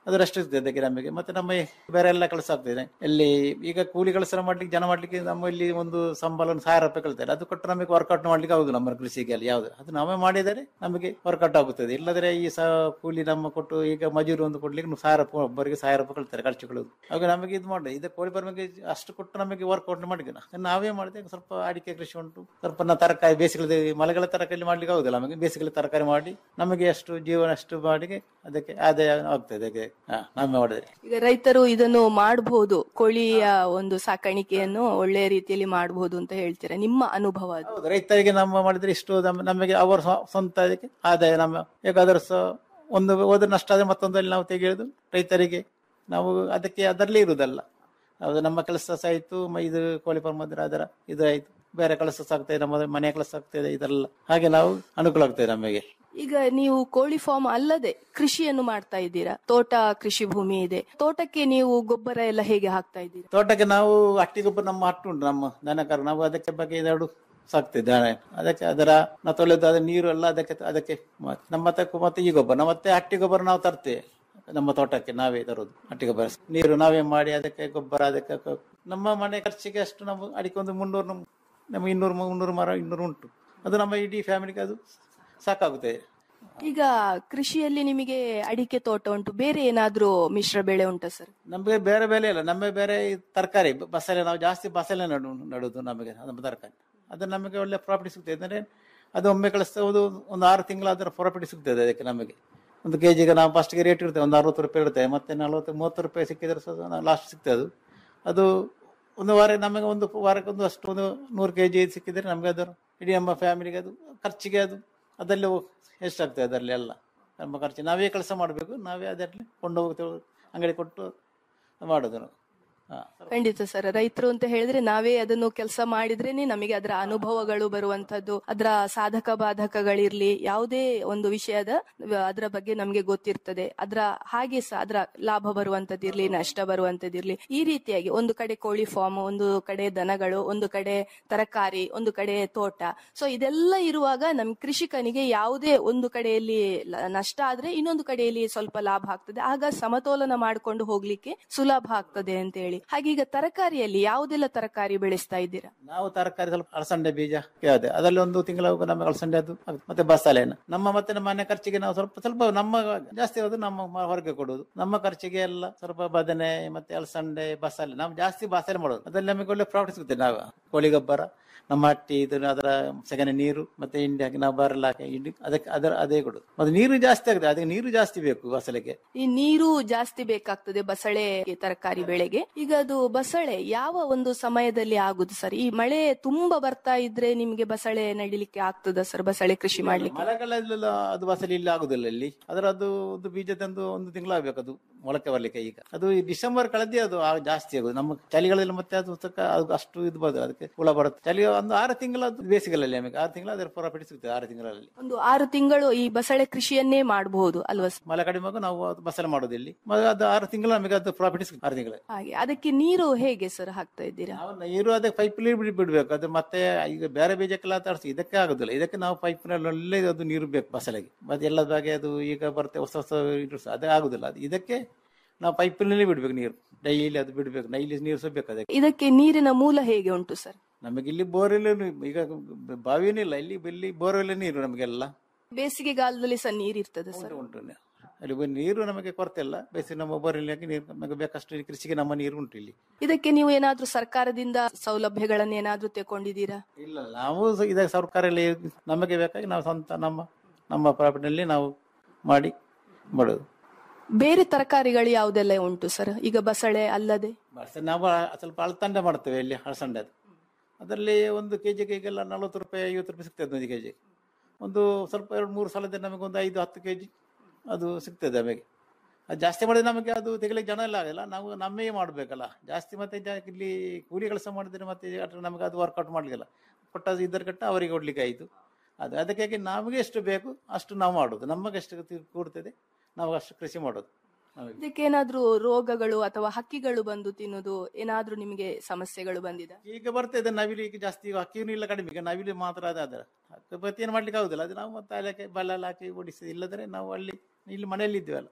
ಅದು ರೆಸ್ಟ್ ಇರ್ತದೆ ಅದಕ್ಕೆ ನಮಗೆ ಮತ್ತೆ ನಮ್ಮ ಬೇರೆ ಎಲ್ಲ ಕೆಲಸ ಆಗ್ತದೆ ಇಲ್ಲಿ ಈಗ ಕೂಲಿ ಕೆಲಸ ಮಾಡ್ಲಿಕ್ಕೆ ಜನ ಮಾಡ್ಲಿಕ್ಕೆ ನಮ್ಮಲ್ಲಿ ಒಂದು ಸಂಬಳ ಒಂದು ಸಾವಿರ ರೂಪಾಯಿ ಕಳ್ತಾರೆ ಅದು ಕೊಟ್ಟು ನಮಗೆ ವರ್ಕೌಟ್ ಮಾಡ್ಲಿಕ್ಕೆ ಆಗುದು ನಮ್ಮ ಕೃಷಿಗೆ ಅಲ್ಲಿ ಯಾವ್ದು ಅದು ನಾವೇ ಮಾಡಿದರೆ ನಮಗೆ ವರ್ಕೌಟ್ ಆಗುತ್ತದೆ ಇಲ್ಲದ್ರೆ ಈ ಸ ಕೂಲಿ ನಮ್ಮ ಕೊಟ್ಟು ಈಗ ಮಜೂರಿ ಒಂದು ಕೊಡ್ಲಿಕ್ಕೆ ಸಾವಿರ ರೂಪಾಯಿ ಒಬ್ಬರಿಗೆ ಸಾವಿರ ರೂಪಾಯಿ ಕಳ್ತಾರೆ ಖರ್ಚುಗಳು ಆಗ ನಮಗೆ ಇದು ಮಾಡಿ ಇದು ಕೋಳಿ ನಮಗೆ ಅಷ್ಟು ಕೊಟ್ಟು ನಮಗೆ ವರ್ಕೌಟ್ ಮಾಡಿದ್ವಿ ನಾವು. ನಾವೇ ಮಾಡಿದೆ ಸ್ವಲ್ಪ ಅಡಿಕೆ ಕೃಷಿ ಉಂಟು ಸ್ವಲ್ಪ ನಾವು ತರಕಾರಿ ಬೇಸಿಗೆ ಮಳೆಗಳ ತರಕಾರಿ ಮಾಡ್ಲಿಕ್ಕೆ ಆಗುದಿಲ್ಲ ನಮಗೆ ಬೇಸಿಗೆ ತರಕಾರಿ ಮಾಡಿ ನಮಗೆ ಅಷ್ಟು ಜೀವನ ಅಷ್ಟು ಮಾಡಿ ಅದಕ್ಕೆ ಆದಾಯ ಆಗ್ತದೆ ಅದಕ್ಕೆ ಹಾ ನಾವೇ ಮಾಡಿದ್ರೆ ಈಗ ರೈತರು ಇದನ್ನು ಮಾಡಬಹುದು ಕೋಳಿಯ ಒಂದು ಸಾಕಾಣಿಕೆಯನ್ನು ಒಳ್ಳೆಯ ರೀತಿಯಲ್ಲಿ ಮಾಡಬಹುದು ಅಂತ ಹೇಳ್ತೀರಾ ನಿಮ್ಮ ಅನುಭವ ಅದು ಹೌದು ರೈತರಿಗೆ ನಮ್ಮ ಮಾಡಿದ್ರೆ ಇಷ್ಟು ನಮ್ಮ- ನಮಗೆ ಅವರ ಸ್ವ- ಸ್ವಂತ ಅದಕ್ಕೆ ಆದಾಯ ನಮ್ಮ ಹೇಗಾದ್ರೂ ಸಹ ಒಂದು ಹೋದ್ರೆ ನಷ್ಟ ಆದ್ರೆ ಮತ್ತೊಂದಲ್ಲಿ ನಾವು ತೆಗೆಯೋದು ರೈತರಿಗೆ ನಾವು ಅದಕ್ಕೆ ಅದರಲ್ಲೇ ಇರುವುದಲ್ಲ ಹೌದು ನಮ್ಮ ಕೆಲಸ ಸಹ ಆಯ್ತು ಮ- ಇದು ಕೋಳಿ ಫಾರ್ಮ್ ಇದ್ರೆ ಅದರ ಇದು ಆಯ್ತು ಬೇರೆ ಕೆಲಸ ಸಹ ಆಗ್ತದೆ ನಮ್ಮ ಮನೆ ಕೆಲಸ ಆಗ್ತದೆ ಇದೆಲ್ಲ ಹಾಗೆ ನಾವು ಅನುಕೂಲ ಆಗ್ತದೆ ನಮಗೆ ಈಗ ನೀವು ಕೋಳಿ ಫಾರ್ಮ್ ಅಲ್ಲದೆ ಕೃಷಿಯನ್ನು ಮಾಡ್ತಾ ಇದ್ದೀರಾ ತೋಟ ಕೃಷಿ ಭೂಮಿ ಇದೆ ತೋಟಕ್ಕೆ ನೀವು ಗೊಬ್ಬರ ಎಲ್ಲ ಹೇಗೆ ಹಾಕ್ತಾ ಇದ್ದೀರಾ ತೋಟಕ್ಕೆ ನಾವು ಹಟ್ಟಿ ಗೊಬ್ಬರ ನಮ್ಮ ಹಟ್ಟು ಉಂಟು ನಮ್ಮ ದನಕರು ನಾವು ಅದಕ್ಕೆ ಬಗ್ಗೆ ಎರಡು ಸಾಕ್ತೇವೆ ದನ ಅದಕ್ಕೆ ಅದರ ನಾವು ತೊಳೆದು ಅದ್ರ ನೀರು ಎಲ್ಲ ಅದಕ್ಕೆ ಅದಕ್ಕೆ ಮ- ನಮ್ಮ ಮತ್ತೆ ಮತ್ತೆ ಈ ಗೊಬ್ಬರ ನಮ್ಮ ಮತ್ತೆ ಹಟ್ಟಿ ಗೊಬ್ಬರ ನಾವು ತರ್ತೇವೆ ನಮ್ಮ ತೋಟಕ್ಕೆ ನಾವೇ ತರೋದು ಹಟ್ಟಿ ಗೊಬ್ಬರ ನೀರು ನಾವೇ ಮಾಡಿ ಅದಕ್ಕೆ ಗೊಬ್ಬರ ಅದಕ್ಕೆ ಕ- ನಮ್ಮ ಮನೆ ಖರ್ಚಿಗೆ ಅಷ್ಟು ನಾವು ಅಡಿಕೆ ಒಂದು ಮುನ್ನೂರು ನಮ್- ನಮ್ಮ ಇನ್ನೂರು ಮುನ್ನೂರು ಮರ ಇನ್ನೂರು ಉಂಟು ಅದು ನಮ್ಮ ಇಡೀ ಫ್ಯಾಮಿಲಿಗೆ ಅದು ಸಾಕಾಗುತ್ತೆ ಈಗ ಕೃಷಿಯಲ್ಲಿ ನಿಮಗೆ ಅಡಿಕೆ ತೋಟ ಉಂಟು ಬೇರೆ ಏನಾದ್ರೂ ಮಿಶ್ರ ಬೆಳೆ ಉಂಟಾ ಸರ್ ನಮಗೆ ಬೇರೆ ಬೆಲೆ ಇಲ್ಲ ನಮಗೆ ಬೇರೆ ಈ ತರಕಾರಿ ಬಸಳೆ ನಾವು ಜಾಸ್ತಿ ಬಸಳೆ ನಡು ನಡುದು ನಮಗೆ ನಮ್ಮ ತರಕಾರಿ ಅದು ನಮಗೆ ಒಳ್ಳೆ ಪ್ರಾಫಿಟ್ ಸಿಗ್ತದೆ ಅಂದರೆ ಅದು ಒಮ್ಮೆ ಕಳಿಸ್ತವುದು ಒಂದು ಆರು ತಿಂಗಳು ಅದರ ಪ್ರಾಫಿಟ್ ಸಿಗ್ತದೆ ಅದಕ್ಕೆ ನಮಗೆ ಒಂದು ಕೆ ಜಿಗೆ ನಾವು ಫಸ್ಟ್ಗೆ ರೇಟ್ ಇರ್ತೇವೆ ಒಂದು ಅರವತ್ತು ರೂಪಾಯಿ ಇರ್ತೇವೆ ಮತ್ತೆ ನಲ್ವತ್ತು ಮೂವತ್ತು ರೂಪಾಯಿ ಸಿಕ್ಕಿದ್ರೆ ಸಹ ಲಾಸ್ಟ್ ಸಿಗ್ತದೆ ಅದು ಅದು ಒಂದು ವಾರ ನಮಗೆ ಒಂದು ವಾರಕ್ಕೆ ಒಂದು ಅಷ್ಟು ಒಂದು ನೂರು ಕೆ ಜಿ ಸಿಕ್ಕಿದ್ರೆ ನಮಗೆ ಅದರ ಇಡೀ ನಮ್ಮ ಫ್ಯಾಮಿಲಿಗೆ ಅದು ಖರ್ಚಿಗೆ ಅದು ಅದರಲ್ಲಿ ಎಷ್ಟಾಗ್ತದೆ ಅದರಲ್ಲಿ ಎಲ್ಲ ನಮ್ಮ ಖರ್ಚು ನಾವೇ ಕೆಲಸ ಮಾಡಬೇಕು ನಾವೇ ಅದರಲ್ಲಿ ಕೊಂಡು ಹೋಗ್ತೇವೆ ಅಂಗಡಿ ಕೊಟ್ಟು ಮಾಡೋದು ನಾವು ಹಾ. ಖಂಡಿತ ಸರ್ ರೈತರು ಅಂತ ಹೇಳಿದ್ರೆ ನಾವೇ ಅದನ್ನು ಕೆಲಸ ಮಾಡಿದ್ರೇನೆ ನಮಗೆ ಅದರ ಅನುಭವಗಳು ಬರುವಂತದ್ದು ಅದರ ಸಾಧಕ ಬಾಧಕಗಳಿರ್ಲಿ ಯಾವುದೇ ಒಂದು ವಿಷಯದ ವ- ಅದರ ಬಗ್ಗೆ ನಮಗೆ ಗೊತ್ತಿರ್ತದೆ ಅದರ ಹಾಗೆ ಸಹ ಅದರ ಲಾಭ ಬರುವಂತದ್ದಿರ್ಲಿ ನಷ್ಟ ಬರುವಂತದ್ದಿರ್ಲಿ ಈ ರೀತಿಯಾಗಿ ಒಂದು ಕಡೆ ಕೋಳಿ ಫಾರ್ಮ್ ಒಂದು ಕಡೆ ದನಗಳು ಒಂದು ಕಡೆ ತರಕಾರಿ ಒಂದು ಕಡೆ ತೋಟ ಸೊ ಇದೆಲ್ಲ ಇರುವಾಗ ನಮ್ ಕೃಷಿಕನಿಗೆ ಯಾವುದೇ ಒಂದು ಕಡೆಯಲ್ಲಿ ಲ- ನಷ್ಟ ಆದ್ರೆ ಇನ್ನೊಂದು ಕಡೆಯಲ್ಲಿ ಸ್ವಲ್ಪ ಲಾಭ ಆಗ್ತದೆ ಆಗ ಸಮತೋಲನ ಮಾಡಿಕೊಂಡು ಹೋಗ್ಲಿಕ್ಕೆ ಸುಲಭ ಆಗ್ತದೆ ಅಂತ ಹೇಳಿ ಹಾಗೆ ಈಗ ತರಕಾರಿಯಲ್ಲಿ ಯಾವುದೆಲ್ಲ ತರಕಾರಿ ಬೆಳೆಸ್ತಾ ಇದ್ದೀರಾ ನಾವು ತರಕಾರಿ ಸ್ವಲ್ಪ ಅಲಸಂಡೆ ಬೀಜ ಯಾವ್ದೆ ಅದರಲ್ಲಿ ಒಂದು ತಿಂಗಳ ನಮಗೆ ಅಲಸಂಡೆ ಅದು ಆಗುತ್ತೆ. ಮತ್ತೆ ಬಸಳೆನ ನಮ್ಮ ಮತ್ತೆ ನಮ್ಮ ಮನೆ ಖರ್ಚಿಗೆ ನಾವು ಸ್ವಲ್ಪ ಸ್ವಲ್ಪ ನಮ್ಮ ಜಾಸ್ತಿ ಹೋದ್ರೆ ನಮ್ಮ ಮ- ಹೊರಗೆ ಕೊಡುದು ನಮ್ಮ ಖರ್ಚಿಗೆ ಎಲ್ಲ ಸ್ವಲ್ಪ ಬದನೆ ಮತ್ತೆ ಅಲಸಂಡೆ ಬಸಳೆ ನಾವು ಜಾಸ್ತಿ ಬಸಳೆ ಮಾಡೋದು ಅದ್ರಲ್ಲಿ ನಮಗೆ ಒಳ್ಳೆ ಪ್ರಾಫಿಟ್ ಸಿಗುತ್ತೆ ನಾವು ಕೋಳಿ ಗೊಬ್ಬರ ನಮ್ಮ ಹಟ್ಟಿ ಇದು ಅದರ ಸಗಣಿ ನೀರು ಮತ್ತೆ ಹಿಂಡಿ ಹಾಕಿ ನಾವು ಬರಲ್ಲ ಹಾಕಿ ಹಿಂಡಿ ಅದಕ್ಕೆ ಅದರ ಅದೇ ಕೊಡುದು ಮತ್ತೆ ನೀರು ಜಾಸ್ತಿ ಆಗುತ್ತೆ ಅದಕ್ಕೆ ನೀರು ಜಾಸ್ತಿ ಬೇಕು ಬಸಳೆಗೆ ಈ ನೀರು ಜಾಸ್ತಿ ಬೇಕಾಗ್ತದೆ ಬಸಳೆ ತರಕಾರಿ ಬೆಳೆಗೆ ಈಗ ಅದು ಬಸಳೆ ಯಾವ ಒಂದು ಸಮಯದಲ್ಲಿ ಆಗುದು ಸರ್ ಈ ಮಳೆ ತುಂಬಾ ಬರ್ತಾ ಇದ್ರೆ ನಿಮ್ಗೆ ಬಸಳೆ ನಡಿಲಿಕ್ಕೆ ಆಗ್ತದ ಸರ್ ಬಸಳೆ ಕೃಷಿ ಮಾಡ್ಲಿಕ್ಕೆ ಮಳೆಗಾಲದಲ್ಲೆಲ್ಲ ಅದು ಬಸಳೆ ಇಲ್ಲಿ ಆಗುದಿಲ್ಲ ಇಲ್ಲಿ ಅದರ ಅದು ಒಂದು ಬೀಜ ತಂದು ಒಂದು ತಿಂಗಳಾಗಬೇಕು ಅದು ಮೊಳಕೆ ಬರ್ಲಿಕ್ಕೆ ಈಗ ಅದು ಈ ಡಿಸೆಂಬರ್ ಕಳೆದೇ ಅದು ಆ- ಜಾಸ್ತಿ ಆಗುದು ನಮ್ಮ ಚಳಿಗಳಲ್ಲಿ ಮತ್ತೆ ಅದು ತಕ್ಕ ಅದು ಅಷ್ಟು ಇದು ಬರೋದು ಅದಕ್ಕೆ ಹುಳ ಬರುತ್ತೆ ಚಳಿ ಒಂದು ಆರು ತಿಂಗಳ ಬೇಸಿಗೆಯಲ್ಲಿ ನಮಗೆ ಆರು ತಿಂಗಳು ಅದರ ಪ್ರಾಫಿಟ್ ಸಿಗ್ತದೆ ಆರು ತಿಂಗಳಲ್ಲಿ ಒಂದು ಆರು ತಿಂಗಳು ಈ ಬಸಳೆ ಕೃಷಿಯನ್ನೇ ಮಾಡಬಹುದು ಅಲ್ವಾ ಸರ್? ಮಳೆ ಕಡಿಮೆ ಆಗುವಾಗ ನಾವು ಅದು ಬಸಳೆ ಮಾಡೋದು ಇಲ್ಲಿ ಮತ್ತೆ ಅದು ಆರು ತಿಂಗಳು ನಮಗೆ ಅದು ಪ್ರಾಫಿಟ್ ಸಿಗ್ತದೆ ಆರು ತಿಂಗಳು ಹಾಗೆ ಅದಕ್ಕೆ ನೀರು ಹೇಗೆ ಸರ್ ಹಾಕ್ತಾ ಇದ್ದೀರಾ ನಾವು ನೀರು ಅದಕ್ಕೆ ಪೈಪ್ನಲ್ಲಿ ಬಿಡಿ ಬಿಡ್ಬೇಕು ಅದು ಮತ್ತೆ ಈಗ ಬೇರೆ ಬೀಜಕ್ಕೆಲ್ಲ ತರಿಸಿ ಇದಕ್ಕೆ ಆಗುದಿಲ್ಲ ಇದಕ್ಕೆ ನಾವು ಪೈಪ್ನಲ್ಲಿ ಒಳ್ಳೆ ಅದು ನೀರು ಬೇಕು ಬಸಳೆಗೆ ಮತ್ತೆ ಎಲ್ಲ ಬಗೆ ಅದು ಈಗ ಬರುತ್ತೆ ಹೊಸ ಹೊಸ ಇದು ಸ- ಅದೇ ಆಗುದಿಲ್ಲ ಅದು ಇದಕ್ಕೆ ನಾವು ಪೈಪ್ನಲ್ಲಿ ಬಿಡ್ಬೇಕು ನೀರು ಡೈಲಿ ಅದು ಬಿಡ್ಬೇಕು ಡೈಲಿ ನೀರು ಸಹ ಬೇಕು ಅದಕ್ಕೆ ಇದಕ್ಕೆ ನೀರಿನ ಮೂಲ ಹೇಗೆ ಉಂಟು ಸರ್ ನಮಗೆ ಇಲ್ಲಿ ಬೋರ್ವೆಲ್ ಈಗ ಬಾವಿನೂ ಇಲ್ಲ ಇಲ್ಲಿ ಇಲ್ಲಿ ಬೋರ್ವೆಲ್ ನೀರು ನಮಗೆಲ್ಲ ಬೇಸಿಗೆಗಾಲದಲ್ಲಿ ಸಹ ನೀರು ಇರ್ತದೆ ಸರ್ ಉಂಟು ಅಲ್ಲಿ ಬ- ನೀರು ನಮಗೆ ಕೊರತೆ ಇಲ್ಲ ಬೇಸಿಗೆ ನಮ್ಮ ಬೋರ್ವೆಲ್ ಹಾಕಿ ನೀರು ನಮಗೆ ಬೇಕಷ್ಟು ಕೃಷಿಗೆ ನಮ್ಮ ನೀರು ಉಂಟು ಇಲ್ಲಿ ಇದಕ್ಕೆ ನೀವು ಏನಾದ್ರೂ ಸರ್ಕಾರದಿಂದ ಸೌಲಭ್ಯಗಳನ್ನ ಏನಾದ್ರೂ ತಗೊಂಡಿದ್ದೀರಾ ಇಲ್ಲ ನಾವು ಸ- ಇದ ಸರ್ಕಾರ ಎಲ್ಲ ನಮಗೆ ಬೇಕಾಗಿ ನಾವು ಸ್ವಂತ ನಮ್ಮ ನಮ್ಮ ಪ್ರಾಫಿಟ್ನಲ್ಲಿ ನಾವು ಮಾಡಿ ಮಾಡೋದು ಬೇರೆ ತರಕಾರಿಗಳು ಯಾವುದೆಲ್ಲ ಉಂಟು ಸರ್ ಈಗ ಬಸಳೆ ಅಲ್ಲದೆ ಬಸ್ ನಾವು ಆ- ಸ್ವಲ್ಪ ಅಳತಂಡೆ ಮಾಡ್ತೇವೆ ಇಲ್ಲಿ ಹಳಸಂಡೆ ಅದು ಅದರಲ್ಲಿ ಒಂದು ಕೆ ಜಿಗೆ ಈಗೆಲ್ಲ ನಲ್ವತ್ತು ರೂಪಾಯಿ ಐವತ್ತು ರೂಪಾಯಿ ಸಿಗ್ತದೆ ಒಂದು ಕೆ ಜಿ ಒಂದು ಸ್ವಲ್ಪ ಎರಡು ಮೂರು ಸಲದ ನಮಗೆ ಒಂದು ಐದು ಹತ್ತು ಕೆ ಜಿ ಅದು ಸಿಗ್ತದೆ ನಮಗೆ ಅದು ಜಾಸ್ತಿ ಮಾಡಿದ್ರೆ ನಮಗೆ ಅದು ತೆಗಿಲಿಕ್ಕೆ ಜನ ಎಲ್ಲ ಆಗಲ್ಲ ನಾವು ನಮ್ಮೇ ಮಾಡಬೇಕಲ್ಲ ಜಾಸ್ತಿ ಮತ್ತೆ ಜಾ- ಇಲ್ಲಿ ಕೂಲಿ ಕೆಲಸ ಮಾಡಿದ್ರೆ ಮತ್ತೆ ಅದ್ರ ನಮಗೆ ಅದು ವರ್ಕೌಟ್ ಮಾಡಲಿಲ್ಲ ಕೊಟ್ಟದ್ದು ಇದ್ದರ ಕಟ್ಟ ಅವರಿಗೆ ಕೊಡ್ಲಿಕ್ಕೆ ಆಯಿತು ಅದು ಅದಕ್ಕಾಗಿ ನಮಗೆ ಎಷ್ಟು ಬೇಕು ಅಷ್ಟು ನಾವು ಮಾಡೋದು ನಮಗೆ ಎಷ್ಟು ತಿ- ಕೂಡ್ತದೆ ನಾವು ಅಷ್ಟು ಕೃಷಿ ಮಾಡೋದು ನಮಗೆ ಇದಕ್ಕೆ ಏನಾದ್ರೂ ರೋಗಗಳು ಅಥವಾ ಹಕ್ಕಿಗಳು ಬಂದು ತಿನ್ನೋದು ಏನಾದ್ರೂ ನಿಮಗೆ ಸಮಸ್ಯೆಗಳು ಬಂದಿದೆ ಈಗ ಬರ್ತದೆ ನವಿಲು ಈಗ ಜಾಸ್ತಿ ಈಗ ಹಕ್ಕಿನೂ ಇಲ್ಲ ಕಡಿಮೆ ಈಗ ನವಿಲು ಮಾತ್ರ ಅದಾದ್ರೆ ಹಕ್ಕಿ ಬತ್ತಿ ಏನು ಮಾಡ್ಲಿಕ್ಕೆ ಆಗುದಿಲ್ಲ ಅದು ನಾವು ಮತ್ತೆ ಅದಕ್ಕೆ ಬಲ್ಲ ಹಾಕಿ ಓಡಿಸಿ ಇಲ್ಲದ್ರೆ ನಾವು ಅಲ್ಲಿ ಇಲ್ಲಿ ಮನೆಯಲ್ಲಿ ಇದ್ದೀವಲ್ಲ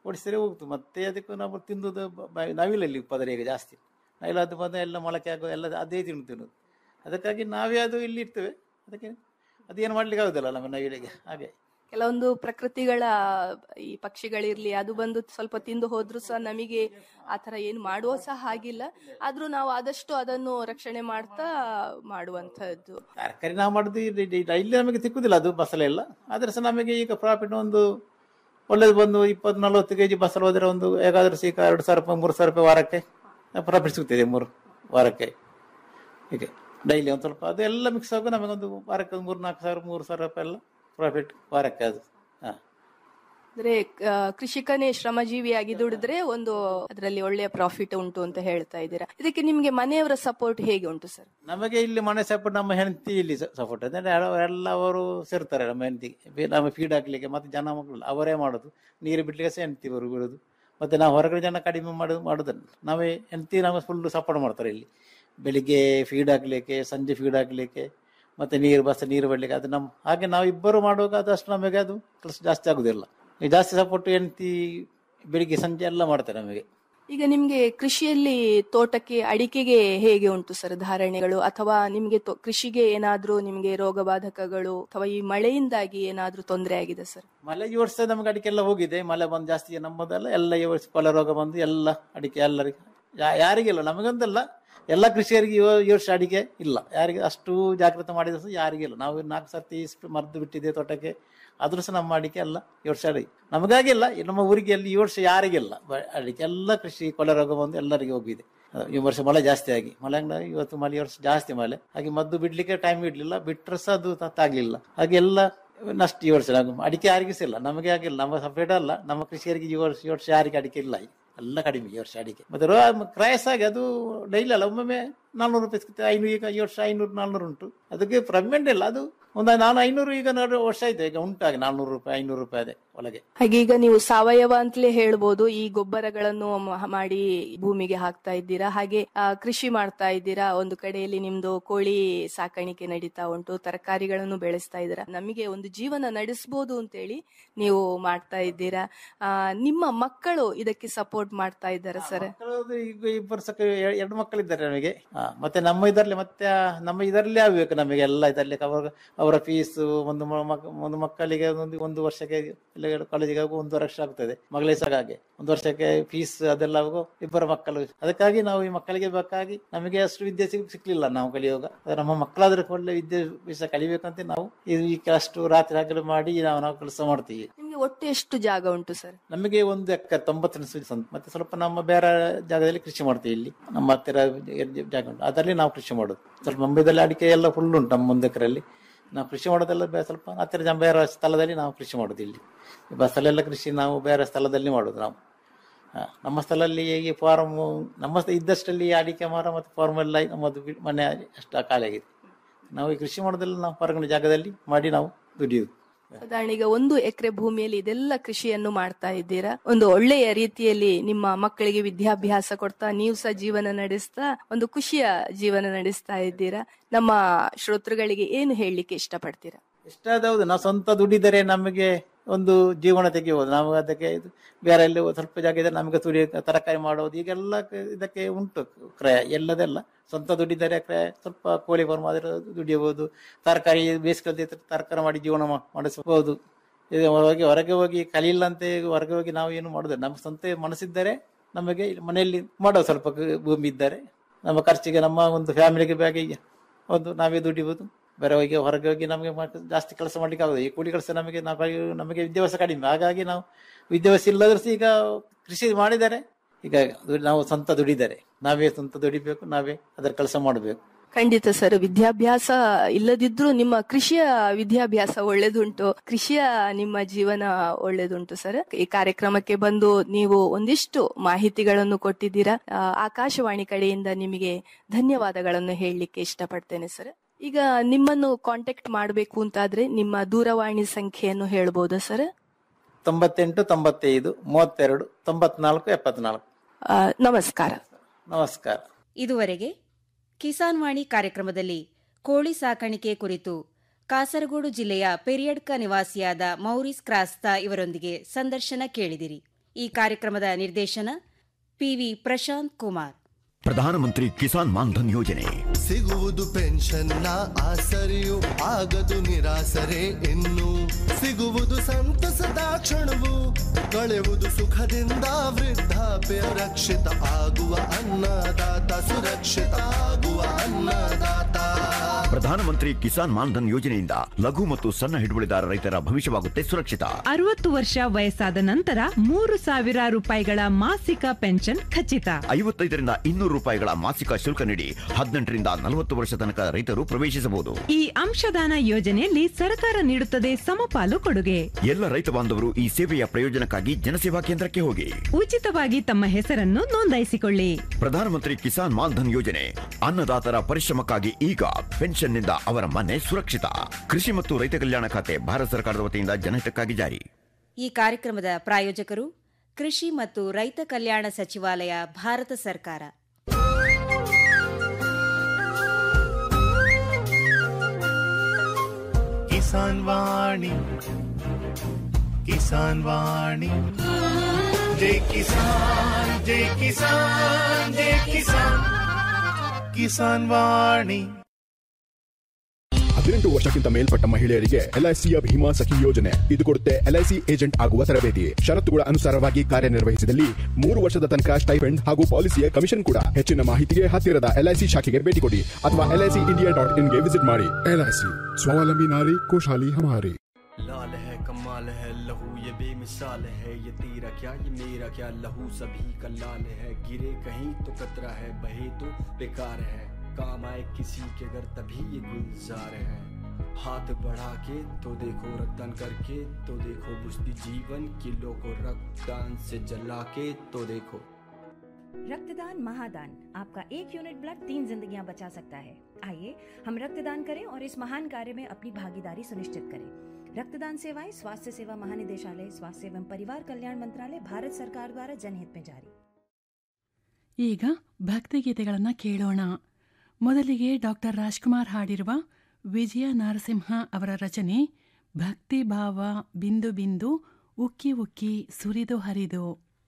ಓಡಿಸಿದ್ರೆ ಹೋಗ್ತು ಮತ್ತೆ ಅದಕ್ಕೂ ನಾವು ತಿಂದುದು ಬ- ಬ- ನವಿಲಲ್ಲಿ ಪದರ ಈಗ ಜಾಸ್ತಿ ನವಿಲು ಅದು ಬಂದು ಎಲ್ಲ ಮೊಳಕೆ ಆಗೋದು ಎಲ್ಲ ಅದೇ ತಿನ್ನು ತಿನ್ನೋದು ಅದಕ್ಕಾಗಿ ನಾವೇ ಅದು ಇಲ್ಲಿ ಇರ್ತೇವೆ ಅದಕ್ಕೆ ಅದೇನು ಮಾಡ್ಲಿಕ್ಕೆ ಆಗುದಿಲ್ಲ ನಮ್ಮ ನವಿಲಿಗೆ ಹಾಗೆ ಕೆಲವೊಂದು ಪ್ರಕೃತಿಗಳ ಈ ಪಕ್ಷಿಗಳಿರ್ಲಿ ಅದು ಬಂದು ಸ್ವಲ್ಪ ತಿಂದು ಹೋದ್ರು ಸಹ ನಮಗೆ ಆತರ ಏನು ಮಾಡುವ ಸಹ ಹಾಗಿಲ್ಲ ಆದ್ರೂ ನಾವು ಆದಷ್ಟು ಅದನ್ನು ರಕ್ಷಣೆ ಮಾಡ್ತಾ ಮಾಡುವಂತಹದ್ದು ತರಕಾರಿ ನಾವು ಮಾಡುದು ಇಲ್ಲಿ ಇಲ್ಲಿ- ಇಲ್ಲಿ ನಮಗೆ ಸಿಕ್ಕುದಿಲ್ಲ ಅದು ಬಸಳೆ ಎಲ್ಲ ಆದ್ರೆ ಸಹ ನಮಗೆ ಈಗ ಪ್ರಾಫಿಟ್ ಒಂದು ಒಳ್ಳೇದು ಬಂದು ಇಪ್ಪತ್ತು ನಲವತ್ತು ಕೆಜಿ ಬಸಳೆ ಹೋದ್ರೆ ಒಂದು ಹೇಗಾದ್ರೂ ಸಿಕ್ಕ ಎರಡು ಸಾವಿರ ರೂಪಾಯಿ ಮೂರು ಸಾವಿರ ರೂಪಾಯಿ ವಾರಕ್ಕೆ ಪ್ರಾಫಿಟ್ ಸಿಗ್ತದೆ ಮೂರು ವಾರಕ್ಕೆ ಹೀಗೆ ಡೈಲಿ ಒಂದು ಸ್ವಲ್ಪ ಅದು ಎಲ್ಲ ಮಿಕ್ಸ್ ಆಗೋ ನಮಗೊಂದು ವಾರಕ್ಕೆ ಒಂದು ಮೂರು ನಾಲ್ಕು ಸಾವಿರ ಮೂರು ಸಾವಿರ ರೂಪಾಯಿ ಎಲ್ಲ ಪ್ರಾಫಿಟ್ ವಾರಕ್ಕೆ ಅದು ಹಾ ಅಂದ್ರೆ ಆ, ಕೃಷಿಕನೇ ಶ್ರಮಜೀವಿಯಾಗಿ ದುಡಿದ್ರೆ ಒಂದು ಅದರಲ್ಲಿ ಒಳ್ಳೆಯ ಪ್ರಾಫಿಟ್ ಉಂಟು ಅಂತ ಹೇಳ್ತಾ ಇದ್ದೀರಾ ಇದಕ್ಕೆ ನಿಮ್ಗೆ ಮನೆಯವರ ಸಪೋರ್ಟ್ ಹೇಗೆ ಉಂಟು ಸರ್ ನಮಗೆ ಇಲ್ಲಿ ಮನೆ ಸಪೋರ್ಟ್ ನಮ್ಮ ಹೆಂಡತಿ ಇಲ್ಲಿ ಸಪೋರ್ಟ್ ಅಂದ್ರೆ ಎಲ್ಲ- ಎಲ್ಲ ಅವರು ಸೇರ್ತಾರೆ ನಮ್ಮ ಹೆಂಡತಿಗೆ ನಮ್ಮ ಫೀಡ್ ಹಾಕ್ಲಿಕ್ಕೆ ಮತ್ತೆ ಜನ ಮಕ್ಕಳು ಅವರೇ ಮಾಡೋದು ನೀರು ಬಿಡ್ಲಿಕ್ಕೆ ಸಹ ಹೆಂಡತಿ ಅವರು ಬಿಡೋದು ಮತ್ತೆ ನಾವು ಹೊರಗಡೆ ಜನ ಕಡಿಮೆ ಮಾಡೋದು ಮಾಡೋದನ್ನ ನಾವೇ ಹೆಂಡತಿ ನಮಗೆ ಫುಲ್ ಸಪೋರ್ಟ್ ಮಾಡ್ತಾರೆ ಇಲ್ಲಿ ಬೆಳಿಗ್ಗೆ ಫೀಡ್ ಹಾಕ್ಲಿಕ್ಕೆ ಸಂಜೆ ಫೀಡ್ ಹಾಕ್ಲಿಕ್ಕೆ ಮತ್ತೆ ನೀರು ಬಸ್ ನೀರು ಬಿಡ್ಲಿಕ್ಕೆ ಅದು ನಮ್ಮ ಹಾಗೆ ನಾವು ಇಬ್ಬರು ಮಾಡುವಾಗ ಅದಷ್ಟು ನಮಗೆ ಅದು ಕೆಲಸ ಜಾಸ್ತಿ ಆಗುದಿಲ್ಲ ಈ ಜಾಸ್ತಿ ಸಪೋರ್ಟ್ ಹೆಂಡತಿ ಬೆಳಿಗ್ಗೆ ಸಂಜೆ ಎಲ್ಲ ಮಾಡ್ತಾರೆ ನಮಗೆ ಈಗ ನಿಮ್ಗೆ ಕೃಷಿಯಲ್ಲಿ ತೋಟಕ್ಕೆ ಅಡಿಕೆಗೆ ಹೇಗೆ ಉಂಟು ಸರ್ ಧಾರಣೆಗಳು ಅಥವಾ ನಿಮ್ಗೆ ತೊ- ಕೃಷಿಗೆ ಏನಾದ್ರೂ ನಿಮ್ಗೆ ರೋಗ ಬಾಧಕಗಳು ಅಥವಾ ಈ ಮಳೆಯಿಂದಾಗಿ ಏನಾದ್ರೂ ತೊಂದರೆ ಆಗಿದೆ ಸರ್ ಮಳೆ ಈ ವರ್ಷ ನಮಗೆ ಅಡಿಕೆ ಎಲ್ಲ ಹೋಗಿದೆ ಮಳೆ ಬಂದು ಜಾಸ್ತಿ ನಮ್ಮದೆಲ್ಲ ಎಲ್ಲ ಈ ವರ್ಷ ಕೊಲೆ ರೋಗ ಬಂದು ಎಲ್ಲ ಅಡಿಕೆ ಎಲ್ಲರಿಗೆ ಯಾ- ಯಾರಿಗಿಲ್ಲ ನಮಗೊಂದಲ್ಲ ಎಲ್ಲ ಕೃಷಿಯರಿಗೆ ಈ ಈ ವರ್ಷ ಅಡಿಕೆ ಇಲ್ಲ ಯಾರಿಗೆ ಅಷ್ಟು ಜಾಗೃತ ಮಾಡಿದ್ರೆ ಸಹ ಯಾರಿಗಿಲ್ಲ ನಾವು ನಾಲ್ಕು ಸರ್ತಿ ಸ್ಪ್ರೇ ಮರ್ದು ಬಿಟ್ಟಿದೆ ತೋಟಕ್ಕೆ ಆದ್ರೂ ಸಹ ನಮ್ಮ ಅಡಿಕೆ ಎಲ್ಲ ಈ ವರ್ಷ ಅಡಿಕೆ ನಮಗಾಗಿಲ್ಲ ಈ ನಮ್ಮ ಊರಿಗೆ ಅಲ್ಲಿ ಈ ವರ್ಷ ಯಾರಿಗಿಲ್ಲ ಬ- ಅಡಿಕೆ ಎಲ್ಲ ಕೃಷಿ ಕೊಲೆ ರೋಗ ಬಂದು ಎಲ್ಲರಿಗೆ ಹೋಗಿದೆ ಅಹ್, ಈ ವರ್ಷ ಮಳೆ ಜಾಸ್ತಿ ಆಗಿ ಮಳೆ ಹಂಗಾಗಿ ಇವತ್ತು ಮಳೆ ಈ ವರ್ಷ ಜಾಸ್ತಿ ಮಳೆ ಹಾಗೆ ಮದ್ದು ಬಿಡ್ಲಿಕ್ಕೆ ಟೈಮ್ ಇಡ್ಲಿಲ್ಲ ಬಿಟ್ರೆ ಸಹ ಅದು ತಾಗ್ಲಿಲ್ಲ ಹಾಗೆ ಎಲ್ಲ ನಷ್ಟ ಈ ವರ್ಷ ನಾವು ಅಡಿಕೆ ಯಾರಿಗೂ ಸಹ ಇಲ್ಲ ನಮಗೆ ಆಗಿಲ್ಲ ನಮ್ಮ ಸಪರೇಟ್ ಅಲ್ಲ ನಮ್ಮ ಕೃಷಿಯರಿಗೆ ಈ ವರ್ಷ ಈ ವರ್ಷ ಯಾರಿಗೆ ಅಡಿಕೆ ಇಲ್ಲ ಎಲ್ಲ ಕಡಿಮೆ ಈ ವರ್ಷ ಅಡಿಕೆ ಮತ್ತೆ ರೋ ಕ್ರಯಸ್ ಆಗಿ ಅದು ಡೈಲಿ ಅಲ್ಲ ಒಮ್ಮೊಮ್ಮೆ ನಾನ್ನೂರು ರೂಪಾಯಿ ಸಿಗುತ್ತೆ ಐನೂರು ಈಗ ಈ ವರ್ಷ ಐನೂರು ನಾನ್ನೂರು ಉಂಟು ಅದಕ್ಕೆ ಪ್ರಮೆಂಟ್ ಇಲ್ಲ ಅದು ಒಂದು ನಾನು ಐನೂರು ಈಗ ನೋಡು ವರ್ಷ ಆಯ್ತು ಈಗ ಉಂಟಾಗಿ ನಾನ್ನೂರು ರೂಪಾಯಿ ಐನೂರು ರೂಪಾಯಿ ಅದೇ ಒಳಗೆ ಹಾಗೆ ಈಗ ನೀವು ಸಾವಯವ ಅಂತಲೇ ಹೇಳ್ಬೋದು ಈ ಗೊಬ್ಬರಗಳನ್ನು ಮ- ಮಾಡಿ ಭೂಮಿಗೆ ಹಾಕ್ತಾ ಇದ್ದೀರಾ ಹಾಗೆ ಆ, ಕೃಷಿ ಮಾಡ್ತಾ ಇದ್ದೀರಾ ಒಂದು ಕಡೆಯಲ್ಲಿ ನಿಮ್ದು ಕೋಳಿ ಸಾಕಾಣಿಕೆ ನಡೀತಾ ಉಂಟು ತರಕಾರಿಗಳನ್ನು ಬೆಳೆಸ್ತಾ ಇದ್ದೀರಾ ನಮಗೆ ಒಂದು ಜೀವನ ನಡೆಸಬಹುದು ಅಂತೇಳಿ ನೀವು ಮಾಡ್ತಾ ಇದ್ದೀರಾ ಆ, ನಿಮ್ಮ ಮಕ್ಕಳು ಇದಕ್ಕೆ ಸಪೋರ್ಟ್ ಮಾಡ್ತಾ ಇದ್ದಾರೆ ಸರ್ ಮಕ್ಕಳದು ಈಗ ಇಬ್ಬರು ಸಕ ಎರಡು ಮಕ್ಕಳಿದ್ದಾರೆ ನಮಗೆ ಹಾ, ಮತ್ತೆ ನಮ್ಮ ಇದರಲ್ಲಿ ಮತ್ತೆ ಆ ನಮ್ಮ ಇದರಲ್ಲಿ ಆಗ್ಬೇಕು ನಮಗೆ ಎಲ್ಲ ಇದರಲ್ಲಿ ಅವರ ಅವರ ಫೀಸ್ ಒಂದು ಮ- ಮಕ್- ಒಂದು ಮಕ್ಕಳಿಗೆ ಒಂದು ಒಂದು ವರ್ಷಕ್ಕೆ ಕಾಲೇಜಿಗೆ ಹೋಗುವ ಒಂದು ವರ್ಷ ಆಗ್ತದೆ ಮಗಳಿಗೆ ಸಹ ಹಾಗೆ ಒಂದು ವರ್ಷಕ್ಕೆ ಫೀಸ್ ಅದೆಲ್ಲ ಹೋಗೋ ಇಬ್ಬರ ಮಕ್ಕಳು ಅದಕ್ಕಾಗಿ ನಾವು ಈ ಮಕ್ಕಳಿಗೆ ಬೇಕಾಗಿ ನಮಗೆ ಅಷ್ಟು ವಿದ್ಯೆ ಸಿಗ್ ಸಿಕ್ಲಿಲ್ಲ ನಾವು ಕಲಿಯುವಾಗ ಆದ್ರೆ ನಮ್ಮ ಮಕ್ಕಳಾದ್ರೆ ಒಳ್ಳೆ ವಿದ್ಯಾಭ್ಯಾಸ ಕಲಿಬೇಕಂತ ನಾವು ಇದು ಈ ಅಷ್ಟು ರಾತ್ರಿ ಹಗಲು ಮಾಡಿ ನಾವು ನಾವು ಕೆಲಸ ಮಾಡ್ತೀವಿ ನಿಮ್ಗೆ ಒಟ್ಟು ಎಷ್ಟು ಜಾಗ ಉಂಟು ಸರ್ ನಮಗೆ ಒಂದು ಎಕರೆ ತೊಂಬತ್ತು ಸುಳಿ ಸಂತ ಮತ್ತೆ ಸ್ವಲ್ಪ ನಮ್ಮ ಬೇರೆ ಜಾಗದಲ್ಲಿ ಕೃಷಿ ಮಾಡ್ತೀವಿ ಇಲ್ಲಿ ನಮ್ಮ ಹತ್ತಿರ ಎರ್ಡ್ ಜಾಗ ಉಂಟು ಅದರಲ್ಲಿ ನಾವು ಕೃಷಿ ಮಾಡೋದು ಸ್ವಲ್ಪ ಮುಂಬೈದಲ್ಲಿ ಅಡಿಕೆ ಎಲ್ಲ ಫುಲ್ ಉಂಟು ನಮ್ಮ ಒಂದು ಎಕರೆಯಲ್ಲಿ ನಾವು ಕೃಷಿ ಮಾಡೋದೆಲ್ಲ ಬೇ- ಸ್ವಲ್ಪ ಹತ್ತಿರ ಜನ ಬೇರೆ ಸ್ಥಳದಲ್ಲಿ ನಾವು ಕೃಷಿ ಮಾಡೋದು ಇಲ್ಲಿ ಈ ಬಸಳೆಲ್ಲ ಕೃಷಿ ನಾವು ಬೇರೆ ಸ್ಥಳದಲ್ಲಿ ಮಾಡೋದು ನಾವು ಹಾ, ನಮ್ಮ ಸ್ಥಳದಲ್ಲಿ ಈ ಫಾರ್ಮ್ ನಮ್ಮ ಸ್ಥ- ಇದ್ದಷ್ಟಲ್ಲಿ ಅಡಿಕೆ ಮರ ಮತ್ತು ಫಾರ್ಮ್ ಎಲ್ಲ ನಮ್ಮದು ಬಿ- ಮನೆ ಅಷ್ಟು ಖಾಲಿಯಾಗಿದೆ ನಾವು ಈ ಕೃಷಿ ಮಾಡೋದೆಲ್ಲ ನಾವು ಹೊರಗಡೆ ಜಾಗದಲ್ಲಿ ಮಾಡಿ ನಾವು ದುಡಿಯುವುದು ಸಾಧಾರಣ ಈಗ ಒಂದು ಎಕರೆ ಭೂಮಿಯಲ್ಲಿ ಇದೆಲ್ಲ ಕೃಷಿಯನ್ನು ಮಾಡ್ತಾ ಇದ್ದೀರಾ ಒಂದು ಒಳ್ಳೆಯ ರೀತಿಯಲ್ಲಿ ನಿಮ್ಮ ಮಕ್ಕಳಿಗೆ ವಿದ್ಯಾಭ್ಯಾಸ ಕೊಡ್ತಾ ನೀವು ಸಹ ಜೀವನ ನಡೆಸ್ತಾ ಒಂದು ಖುಷಿಯ ಜೀವನ ನಡೆಸ್ತಾ ಇದ್ದೀರಾ ನಮ್ಮ ಶ್ರೋತೃಗಳಿಗೆ ಏನು ಹೇಳಲಿಕ್ಕೆ ಇಷ್ಟಪಡ್ತೀರಾ ಇಷ್ಟಾದೌದು ನಾವು ಸ್ವಂತ ದುಡಿದರೆ ನಮಗೆ ಒಂದು ಜೀವನ ತೆಗೆಯಬಹುದು ನಾವು ಅದಕ್ಕೆ ಇದು ಬೇರೆ ಎಲ್ಲಿ ಸ್ವಲ್ಪ ಜಾಗ ಇದೆ ನಮಗೆ ತುಡಿ ತರಕಾರಿ ಮಾಡೋದು ಈಗೆಲ್ಲ ಕ- ಇದಕ್ಕೆ ಉಂಟು ಕ್ರಯ ಎಲ್ಲದೆಲ್ಲ ಸ್ವಂತ ದುಡಿದರೆ ಕ್ರಯ ಸ್ವಲ್ಪ ಕೋಳಿ ಫಾರ್ಮ್ ಆದ್ರೆ ದುಡಿಯಬಹುದು ತರಕಾರಿ ಬೇಸಿಗೆ ತರಕಾರಿ ಮಾಡಿ ಜೀವನ ಮಾ- ಮಾಡಿಸಬಹುದು ಇದು ಹೊರಗೆ ಹೊರಗೆ ಹೋಗಿ ಕಲಿಯಿಲ್ಲ ಅಂತ ಹೊರಗೆ ಹೋಗಿ ನಾವು ಏನು ಮಾಡುದು ನಮ್ಮ ಸ್ವಂತ ಮನಸ್ಸಿದ್ದರೆ ನಮಗೆ ಇಲ್ಲಿ ಮನೆಯಲ್ಲಿ ಮಾಡೋ ಸ್ವಲ್ಪ ಕ- ಭೂಮಿ ಇದ್ದರೆ ನಮ್ಮ ಖರ್ಚಿಗೆ ನಮ್ಮ ಒಂದು ಫ್ಯಾಮಿಲಿಗೆ ಬೇಕಾಗಿ ಒಂದು ನಾವೇ ದುಡಿಬಹುದು ಬೇರೆ ಹೋಗಿ ಹೊರಗೆ ಹೋಗಿ ನಮಗೆ ಮಾಡ್- ಜಾಸ್ತಿ ಕೆಲಸ ಮಾಡ್ಲಿಕ್ಕೆ ಆಗುದು ಈ ಕೂಲಿ ಕೆಲಸ ನಮಗೆ ನಾವು ನಮಗೆ ವಿದ್ಯಾಭ್ಯಾಸ ಕಡಿಮೆ ಹಾಗಾಗಿ ನಾವು ವಿದ್ಯಾಭ್ಯಾಸ ಇಲ್ಲದ್ರೂ ಸಹ ಈಗ ಕೃಷಿ ಮಾಡಿದರೆ ಈಗ ದು- ನಾವು ಸ್ವಂತ ದುಡಿದರೆ ನಾವೇ ಸ್ವಂತ ದುಡಿಬೇಕು ನಾವೇ ಅದರ ಕೆಲಸ ಮಾಡಬೇಕು ಖಂಡಿತ ಸರ್ ವಿದ್ಯಾಭ್ಯಾಸ ಇಲ್ಲದಿದ್ರೂ ನಿಮ್ಮ ಕೃಷಿಯ ವಿದ್ಯಾಭ್ಯಾಸ ಒಳ್ಳೇದುಂಟು ಕೃಷಿಯ ನಿಮ್ಮ ಜೀವನ ಒಳ್ಳೇದುಂಟು ಸರ್ ಈ ಕಾರ್ಯಕ್ರಮಕ್ಕೆ ಬಂದು ನೀವು ಒಂದಿಷ್ಟು ಮಾಹಿತಿಗಳನ್ನು ಕೊಟ್ಟಿದ್ದೀರಾ ಆ, ಆಕಾಶವಾಣಿ ಕಡೆಯಿಂದ ನಿಮಗೆ ಧನ್ಯವಾದಗಳನ್ನು ಹೇಳಲಿಕ್ಕೆ ಇಷ್ಟಪಡ್ತೇನೆ ಸರ್ ಈಗ ನಿಮ್ಮನ್ನು ಕಾಂಟ್ಯಾಕ್ಟ್ ಮಾಡಬೇಕು ಅಂತಾದ್ರೆ ನಿಮ್ಮ ದೂರವಾಣಿ ಸಂಖ್ಯೆಯನ್ನು ಹೇಳ್ಬೋದಾ ಸರ್ ತೊಂಬತ್ತೆಂಟು ತೊಂಬತ್ತೈದು ಮೂವತ್ತೆರಡು ತೊಂಬತ್ನಾಲ್ಕು ಎಪ್ಪತ್ನಾಲ್ಕು ಆ, ನಮಸ್ಕಾರ ನಮಸ್ಕಾರ ಇದುವರೆಗೆ ಕಿಸಾನ್ ವಾಣಿ ಕಾರ್ಯಕ್ರಮದಲ್ಲಿ ಕೋಳಿ ಸಾಕಾಣಿಕೆ ಕುರಿತು ಕಾಸರಗೋಡು ಜಿಲ್ಲೆಯ ಪೆರಿಯಡ್ಕ ನಿವಾಸಿಯಾದ ಮೌರಿಸ್ ಕ್ರಾಸ್ತಾ ಇವರೊಂದಿಗೆ ಸಂದರ್ಶನ ಕೇಳಿದಿರಿ ಈ ಕಾರ್ಯಕ್ರಮದ ನಿರ್ದೇಶನ ಪಿವಿ ಪ್ರಶಾಂತ್ ಕುಮಾರ್ ಪ್ರಧಾನಮಂತ್ರಿ ಕಿಸಾನ್ ಮಾನ್ಧನ್ ಯೋಜನೆ ಸಿಗುವುದು ಪೆನ್ಷನ್ನ ಆಸರೆಯು ಆಗದು ನಿರಾಸರೆ ಇನ್ನು ಸಿಗುವುದು ಸಂತಸದ ಕ್ಷಣವು ಕಳೆಯುವುದು ಸುಖದಿಂದ ವೃದ್ಧಾಪ್ಯ ರಕ್ಷಿತ ಆಗುವ ಅನ್ನದಾತ ಸುರಕ್ಷಿತ ಆಗುವ ಅನ್ನದಾತ ಪ್ರಧಾನಮಂತ್ರಿ ಕಿಸಾನ್ ಮಾನ್ಧನ್ ಯೋಜನೆಯಿಂದ ಲಘು ಮತ್ತು ಸಣ್ಣ ಹಿಡುವಳಿದಾರ ರೈತರ ಭವಿಷ್ಯವಾಗುತ್ತೆ ಸುರಕ್ಷಿತ ಅರವತ್ತು ವರ್ಷ ವಯಸ್ಸಾದ ನಂತರ ಮೂರು ಸಾವಿರ ರೂಪಾಯಿಗಳ ಮಾಸಿಕ ಪೆನ್ಷನ್ ಖಚಿತ ಐವತ್ತೈದರಿಂದ ಇನ್ನೂರು ರೂಪಾಯಿಗಳ ಮಾಸಿಕ ಶುಲ್ಕ ನೀಡಿ ಹದಿನೆಂಟರಿಂದ ನಲವತ್ತು ವರ್ಷ ತನಕ ರೈತರು ಪ್ರವೇಶಿಸಬಹುದು ಈ ಅಂಶದಾನ ಯೋಜನೆಯಲ್ಲಿ ಸರ್ಕಾರ ನೀಡುತ್ತದೆ ಸಮಪಾಲು ಕೊಡುಗೆ ಎಲ್ಲ ರೈತ ಬಾಂಧವರು ಈ ಸೇವೆಯ ಪ್ರಯೋಜನಕ್ಕಾಗಿ ಜನಸೇವಾ ಕೇಂದ್ರಕ್ಕೆ ಹೋಗಿ ಉಚಿತವಾಗಿ ತಮ್ಮ ಹೆಸರನ್ನು ನೋಂದಾಯಿಸಿಕೊಳ್ಳಿ ಪ್ರಧಾನಮಂತ್ರಿ ಕಿಸಾನ್ ಮಾನ್ಧನ್ ಯೋಜನೆ ಅನ್ನದಾತರ ಪರಿಶ್ರಮಕ್ಕಾಗಿ ಈಗ ಪೆನ್ಷನ್ನಿಂದ ಅವರ ಮನೆ ಸುರಕ್ಷಿತ ಕೃಷಿ ಮತ್ತು ರೈತ ಕಲ್ಯಾಣ ಖಾತೆ ಭಾರತ ಸರ್ಕಾರದ ವತಿಯಿಂದ ಜನಹಿತಕ್ಕಾಗಿ ಜಾರಿ ಈ ಕಾರ್ಯಕ್ರಮದ ಪ್ರಾಯೋಜಕರು ಕೃಷಿ ಮತ್ತು ರೈತ ಕಲ್ಯಾಣ ಸಚಿವಾಲಯ ಭಾರತ ಸರ್ಕಾರ ಕಿಸಾನ್ ವಾಣಿ ಕಿಸಾನ್ ವಾಣಿ ಜೈ ಕಿಸಾನ್ ಜೈ ಕಿಸಾನ್ ಜೈ ಕಿಸಾನ್ ಕಿಸಾನ್ ವಾಣಿ ಹದಿನೆಂಟು ವರ್ಷಕ್ಕಿಂತ ಮೇಲ್ಪಟ್ಟ ಮಹಿಳೆಯರಿಗೆ ಎಲ್ಐಸಿಯ ಭೀಮಾ ಸಖಿ ಯೋಜನೆ ಇದು ಕೊಡುತ್ತೆ ಎಲ್ಐಸಿ ಏಜೆಂಟ್ ಆಗುವ ತರಬೇತಿ ಷರತ್ತುಗಳ ಅನುಸಾರವಾಗಿ ಕಾರ್ಯನಿರ್ವಹಿಸಿದಲ್ಲಿ ಮೂರು ವರ್ಷದ ತನಕ ಸ್ಟೈಪೆಂಡ್ ಹಾಗೂ ಪಾಲಿಸಿಯ ಕಮಿಷನ್ ಕೂಡ ಹೆಚ್ಚಿನ ಮಾಹಿತಿಗೆ ಹತ್ತಿರದ ಎಲ್ಐಸಿ ಶಾಖೆಗೆ ಭೇಟಿ ಕೊಡಿ ಅಥವಾ ಎಲ್ಐಸಿ ಇಂಡಿಯಾ ಡಾಟ್ ಇನ್ಗೆ ವಿಸಿಟ್ ಮಾಡಿ ಎಲ್ಐಸಿ ಸ್ವಾವಲಂಬಿ ನಾರಿ ಖುಷಹಾಲಿ ಹಮಾರಿ लाल है कमाल है लहू ये बेमिसाल है ये तेरा क्या ये मेरा क्या लहू सभी का लाल है गिरे कहीं तो कतरा है बहे तो बेकार है काम आए किसी के घर तभी ये गुलजार है हाथ बढ़ा के तो देखो रक्तदान करके तो देखो बुझती जीवन किलो को रक्तदान से जला के तो देखो रक्तदान महादान आपका एक यूनिट ब्लड तीन जिंदगियां बचा सकता है आइए हम रक्तदान करें और इस महान कार्य में अपनी भागीदारी सुनिश्चित करें रक्तदान सेवाएं स्वास्थ्य सेवा महानिदेशालय स्वास्थ्य एवं परिवार कल्याण मंत्रालय भारत सरकार द्वारा जनहित में जारी ಈಗ ಭಕ್ತಿಗೀತೆಗಳನ್ನು ಕೇಳೋಣ ಮೊದಲಿಗೆ ಡಾಕ್ಟರ್ ರಾಜ್ಕುಮಾರ್ ಹಾಡಿರುವ ವಿಜಯ ನರಸಿಂಹ ಅವರ ರಚನೆ ಭಕ್ತಿ ಭಾವ ಬಿಂದು ಬಿಂದು ಉಕ್ಕಿ ಉಕ್ಕಿ ಸುರಿದು ಹರಿದು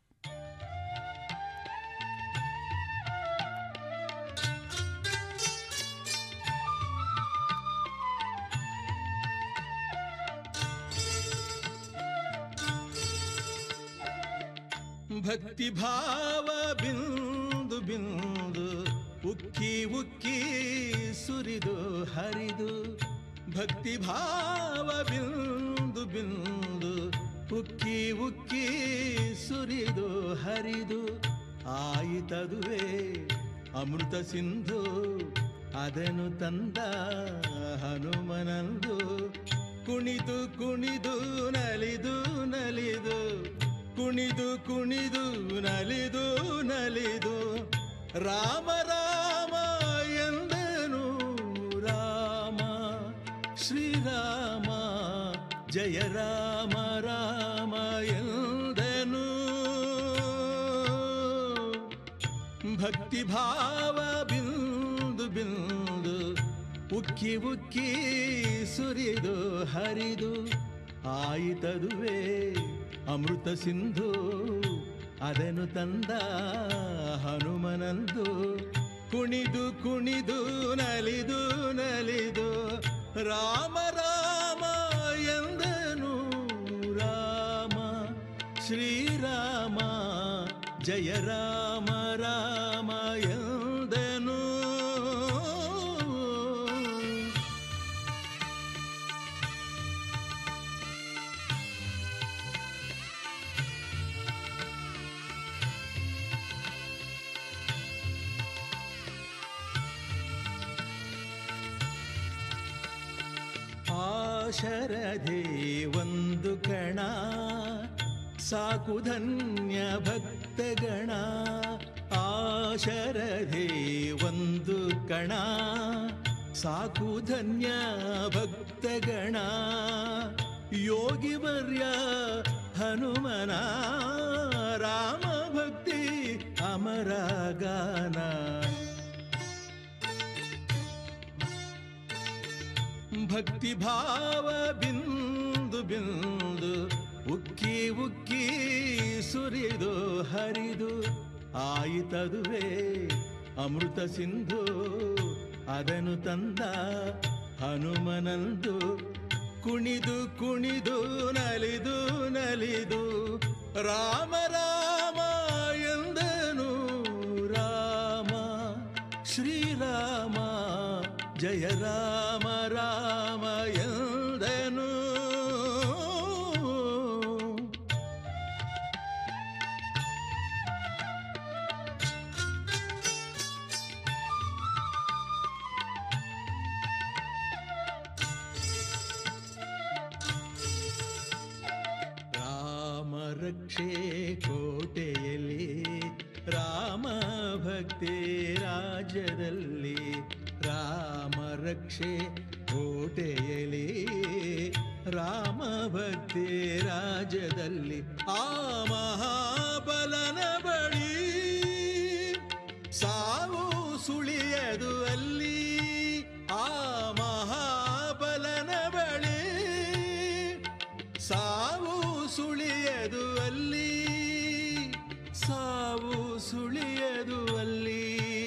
ಭಕ್ತಿ ಭಾವ ಬಿಂದು ಬಿಂದು ಉಕ್ಕಿ ಉಕ್ಕಿ ಸುರಿದು ಹರಿದು ಭಕ್ತಿ ಭಾವ ಬಿಂದು ಬಿಂದು ಉಕ್ಕಿ ಉಕ್ಕಿ ಸುರಿದು ಹರಿದು ಆಯಿತದುವೆ ಅಮೃತ ಸಿಂಧು ಅದನ್ನು ತಂದ ಹನುಮನಂದು ಕುಣಿದು ಕುಣಿದು ನಲಿದು ನಲಿದು ಕುಣಿದು ಕುಣಿದು ನಲಿದು ನಲಿದು ರಾಮ ರಾಮ ಎಂದನು ರಾಮ ಶ್ರೀರಾಮ ಜಯ ರಾಮ ರಾಮ ಎಂದನು ಭಕ್ತಿ ಭಾವ ಬಿಂದು ಬಿಂದು ಉಕ್ಕಿ ಉಕ್ಕಿ ಸುರಿದು ಹರಿದು ಆಯಿತದುವೆ ಅಮೃತ ಸಿಂಧು ಅದನ್ನು ತಂದ ಹನುಮನಂದು ಕುಣಿದು ಕುಣಿದು ನಲಿದು ನಲಿದು ರಾಮ ರಾಮ ಎಂದನು ರಾಮ ಶ್ರೀರಾಮ ಜಯ ರಾಮ ರಾಮ ಎಂದನು ಆಶರದೆ ಒಂದು ಕಣ ಸಾಕು ಧನ್ಯ ಭಕ್ತಗಣ ಆಶರದೆ ಒಂದು ಕಣ ಸಾಕು ಧನ್ಯ ಭಕ್ತಗಣ ಯೋಗಿ ವರ್ಯ ಹನುಮನ ರಾಮ ಭಕ್ತಿ ಅಮರ ಗಾನ ಭಕ್ತಿ ಭಾವ ಬಿಂದು ಬಿಂದು ಉಕ್ಕಿ ಉಕ್ಕಿ ಸುರಿದು ಹರಿದು ಆಯಿತದುವೆ ಅಮೃತ ಸಿಂಧು ಅದನ್ನು ತಂದ ಹನುಮನಂದು ಕುಣಿದು ಕುಣಿದು ನಲಿದು ನಲಿದು ರಾಮ ರಾಮ ಎಂದನು ರಾಮ ಶ್ರೀರಾಮ ಜಯ ರಾಮ ರಾಮ ಎಂದನು ರಾಮ ರಕ್ಷೆ ಕೋಟೆಯಲ್ಲಿ ರಾಮ ಭಕ್ತಿ ರಾಜ್ಯದಲ್ಲಿ ರಾಮ ರಕ್ಷೆ ಕೋಟೆಯಲ್ಲಿ ರಾಮ ಭಕ್ತಿ ರಾಜ್ಯದಲ್ಲಿ ಆ ಮಹಾಬಲನ ಬಳಿ ಸಾವು ಸುಳಿಯದು ಅಲ್ಲಿ ಆ ಮಹಾಬಲನ ಬಳಿ ಸಾವು ಸುಳಿಯದು ಅಲ್ಲಿ ಸಾವು ಸುಳಿಯದು ಅಲ್ಲಿ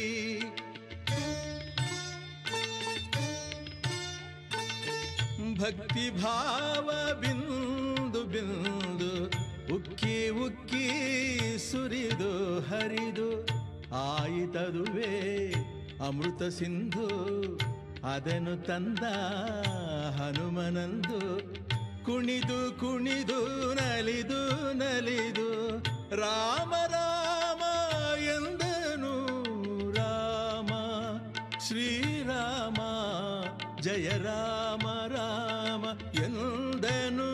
ಭಕ್ತಿ ಭಾವ ಬಿಂದು ಬಿಂದು ಉಕ್ಕಿ ಉಕ್ಕಿ ಸುರಿದು ಹರಿದು ಆಯಿತದುವೆ ಅಮೃತ ಸಿಂಧು ಅದನ್ನು ತಂದ ಹನುಮನಂದು ಕುಣಿದು ಕುಣಿದು ನಲಿದು ನಲಿದು ರಾಮ ರಾಮ ಎಂದನು ರಾಮ ಶ್ರೀರಾಮ ಜಯ ರಾಮ ರಾಮ ಎಂದನು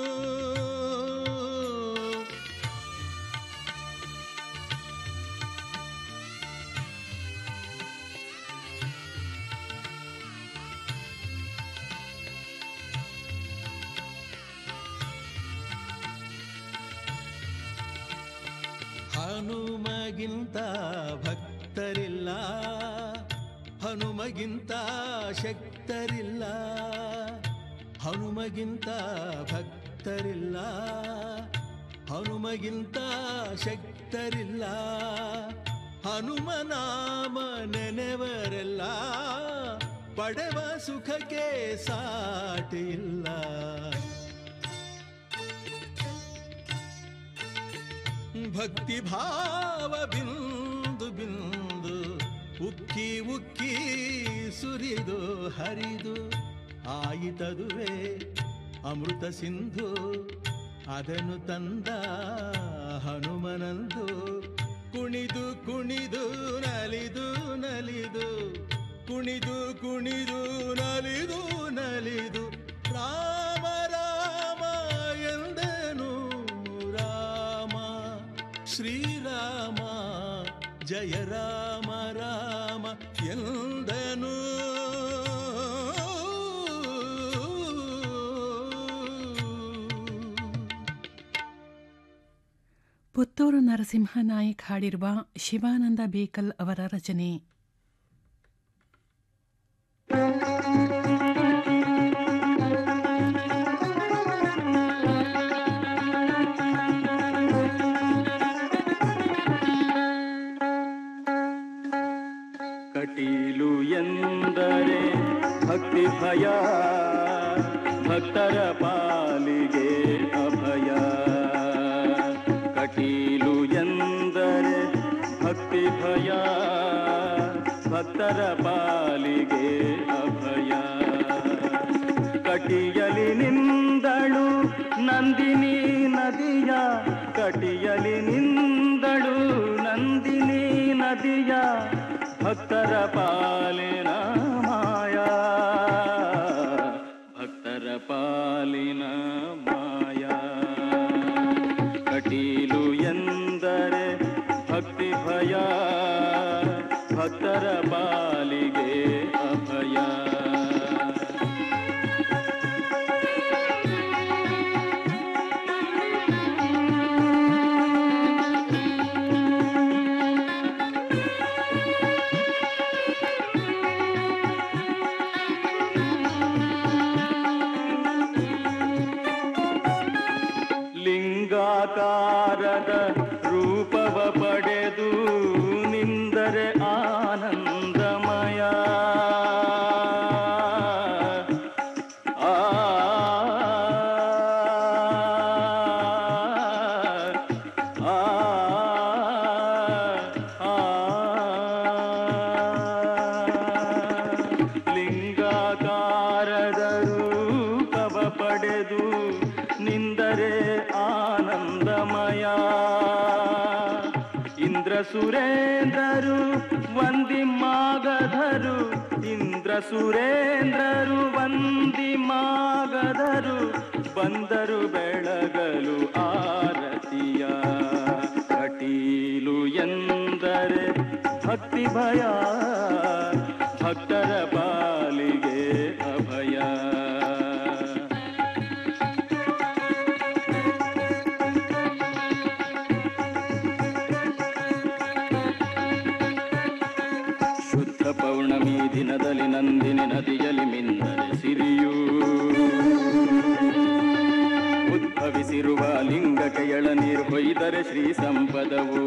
ಹನುಮಗಿಂತ ಭಕ್ತರಿಲ್ಲ ಹನುಮಗಿಂತ ಶಕ್ತರಿಲ್ಲ ಹನುಮಗಿಂತ ಭಕ್ತರಿಲ್ಲ ಹನುಮಗಿಂತ ಶಕ್ತರಿಲ್ಲ ಹನುಮನಾಮ ನೆನೆವರೆಲ್ಲ ಪಡೆವ ಸುಖಕ್ಕೆ ಸಾಟಿ ಇಲ್ಲ ಭಕ್ತಿ ಭಾವ ಬಿಂದು ಬಿಂದು ಉಕ್ಕಿ ಉಕ್ಕಿ ಸುರಿದು ಹರಿದು ಆಯಿತದುವೆ ಅಮೃತ ಸಿಂಧು ಅದನ್ನು ತಂದ ಹನುಮನಂದು ಕುಣಿದು ಕುಣಿದು ನಲಿದು ನಲಿದು ಕುಣಿದು ಕುಣಿದು ನಲಿದು ನಲಿದು ರಾಮ ರಾಮ ಎಂದನು ರಾಮ ಶ್ರೀರಾಮ ಜಯ ರಾಮ ರಾಮ ಎಂದನು ಪುತ್ತೂರು ನರಸಿಂಹ ನಾಯ್ಕ್ ಹಾಡಿರುವ ಶಿವಾನಂದ ಬೇಕಲ್ ಅವರ ರಚನೆ ಕಟೀಲು ಎಂದರೆ ಭಕ್ತಿ ಭಯ ಭಕ್ತರ ಪಾಲಿಗೆ ಅಭಯ ಕಟೀಲು ಎಂದರೆ ಭಕ್ತಿ ಭಯ ಭಕ್ತರ ಪಾಲಿಗೆ ಅಭಯ ಕಟಿಯಲಿ ನಿಂದಳು ನಂದಿನಿ ನದಿಯ ಕಟಿಯಲಿ ನಿಂದಳು ನಂದಿನಿ ನದಿಯ ಭಕ್ತರ ಪಾಲಿನ ಮಾಯಾ ಭಕ್ತರ ಪಾಲಿನ ಮಾಯಾ ಕಟೀಲು ಎಂದರೆ ಭಕ್ತಿ ಭಯ ಭಕ್ತರ ಪಾಲಿಗೆ ಅಭಯ ಮಾಗದ ರೂಪವ ಪಡೆದು ನಿಂದರೆ ಆನಂದಮಯ ಆ ಆ ಲಿಂಗಾಕಾರದ ರೂಪವ ಪಡೆದು ನಿಂದರೆ ಆನಂದಮಯ ಇಂದ್ರ ಸುರೇಂದ್ರರು ವಂದಿ ಮಾಗಧರು ಇಂದ್ರ ಸುರೇಂದ್ರರು ವಂದಿ ಮಾಗಧರು ಬಂದರು ಬೆಳಗಲು ಆರತಿಯ ಕಟೀಲು ಎಂದರೆ ಭಕ್ತಿ ಭಯ ಭಕ್ತರ ಪಾಲಿಗೆ ಅಭಯ ಶುದ್ಧ ಪೌರ್ಣಮಿ ದಿನದಲ್ಲಿ ನಂದಿನಿ ನದಿಯಲ್ಲಿ ಮಿಂದರೆ ಸಿರಿಯೂ ಉದ್ಭವಿಸಿರುವ ಲಿಂಗಕ್ಕೆ ಎಳನೀರು ಹೊಯ್ದರೆ ಶ್ರೀ ಸಂಪದವು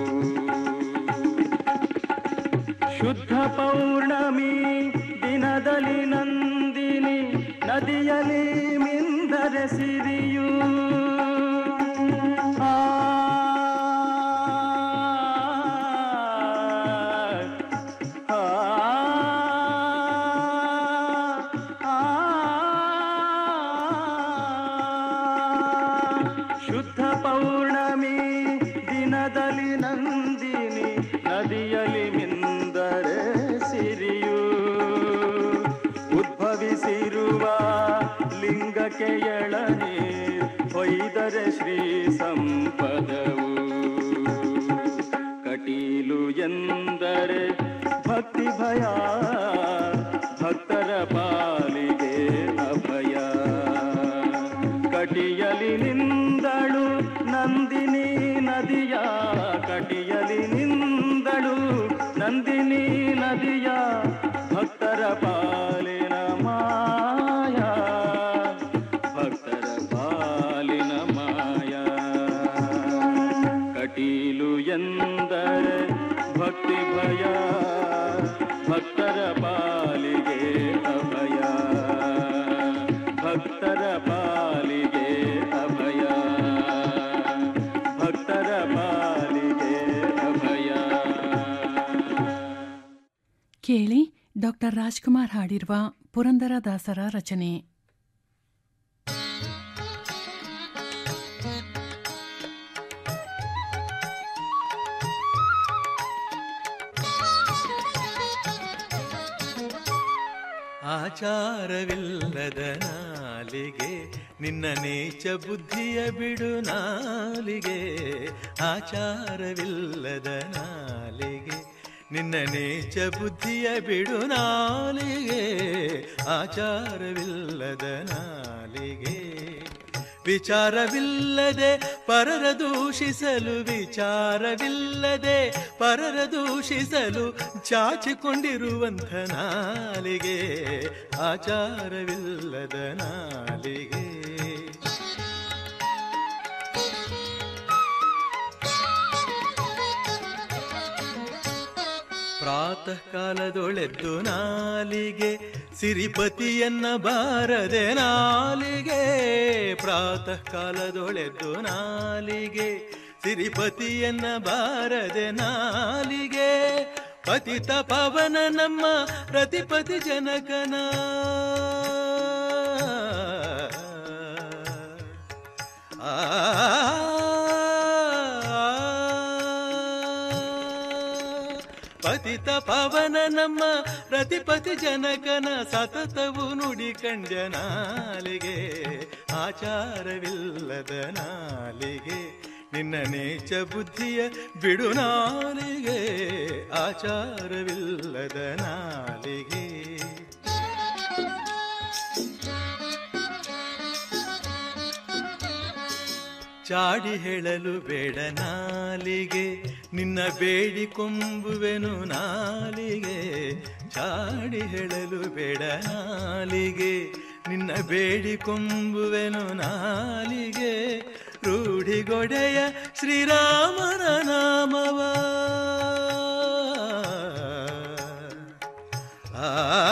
ಶುದ್ಧ ಪೌರ್ಣಮಿ ದಿನದಲ್ಲಿ ನಂದಿನಿ ನದಿಯಲ್ಲಿ ಮಿಂದರೆ ಸಿರಿಯೂ ಆ ಆ ಶುದ್ಧ ಪೌರ್ಣಮಿ ದಿನದಲ್ಲಿ ನಂದಿನಿ ನದಿಯಲ್ಲಿ ಮಿಂದರೆ ಸಿರಿಯು ಉದ್ಭವಿಸಿರುವ ಲಿಂಗಕ್ಕೆ ಎಳನೀರ್ ಹೊಯ್ದರೆ ಶ್ರೀ ಸಂಪದವು ಕಟೀಲು ಎಂದರೆ ಭಕ್ತಿ ಭಯ ಭಕ್ತರ ಪಾಲಿಗೆ ಅಭಯ ಕಟಿಯಲಿ ನಿಂದಳು ನಂದಿನಿ ನದಿಯ ಕಟಿಯಲಿ ನಿಂದಳು ನಂದಿನಿ ನದಿಯ ಭಕ್ತರ ಪಾಲಿನ ಮಾಯ ಭಕ್ತರ ಪಾಲಿನ ಮಾಯ ಕಟೀಲು ಎಂದರೆ ಭಕ್ತಿ ಭಯ ಭಕ್ತರ ಪಾಲಿಗೆ ಅಭಯ ಭಕ್ತರ ಪಾಲಿಗೆ ಅಭಯ ಭಕ್ತರ ಪಾಲಿಗೆ ಅಭಯ ಕೇಳಿ ಡಾಕ್ಟರ್ ರಾಜ್ಕುಮಾರ್ ಹಾಡಿರುವ ಪುರಂದರದಾಸರ ರಚನೆ ಆಚಾರವಿಲ್ಲದ ನಾಲಿಗೆ ನಿನ್ನ ನೀಚ ಬುದ್ಧಿಯ ಬಿಡು ನಾಲಿಗೆ ಆಚಾರವಿಲ್ಲದ ನಾಲಿಗೆ ನಿನ್ನ ನೀಚ ಬುದ್ಧಿಯ ಬಿಡು ನಾಲಿಗೆ ಆಚಾರವಿಲ್ಲದ ನಾಲಿಗೆ ವಿಚಾರವಿಲ್ಲದೆ ಪರರ ದೂಷಿಸಲು ವಿಚಾರವಿಲ್ಲದೆ ಪರರ ದೂಷಿಸಲು ಚಾಚಿಕೊಂಡಿರುವಂಥ ನಾಲಿಗೆ ಆಚಾರವಿಲ್ಲದ ನಾಲಿಗೆ ಪ್ರಾತಃ ಕಾಲದೊಳೆದ್ದು ನಾಲಿಗೆ ಸಿರಿಪತಿಯನ್ನ ಬಾರದೆ ನಾಲಿಗೆ ಪ್ರಾತಃ ಕಾಲದೊಳೆದ್ದು ನಾಲಿಗೆ ಸಿರಿಪತಿಯನ್ನ ಬಾರದೆ ನಾಲಿಗೆ ಪತಿತ ಪವನ ನಮ್ಮ ರತಿಪತಿ ಜನಕನ ಪತಿತ ಪವನ ನಮ್ಮ ರತಿಪತಿ ಜನಕನ ಸತತವು ನುಡಿ ಕಂಜನಾಲಿಗೆ ಆಚಾರವಿಲ್ಲದ ನಾಲಿಗೆ ನಿನ್ನ ನೇಚ ಬುದ್ಧಿಯ ಬಿಡು ನಾಲಿಗೆ ಆಚಾರವಿಲ್ಲದ ನಾಲಿಗೆ ಚಾಡಿ ಹೇಳಲು ಬೇಡ ನಾಲಿಗೆ ನಿನ್ನ ಬೇಡಿಕೊಂಬುವೆನು ನಾಲಿಗೆ ಚಾಡಿ ಹೇಳಲು ಬೇಡ ನಾಲಿಗೆ ನಿನ್ನ ಬೇಡಿಕೊಂಬುವೆನು ನಾಲಿಗೆ ರೂಢಿಗೊಡೆಯ ಶ್ರೀರಾಮನ ನಾಮವ ಆ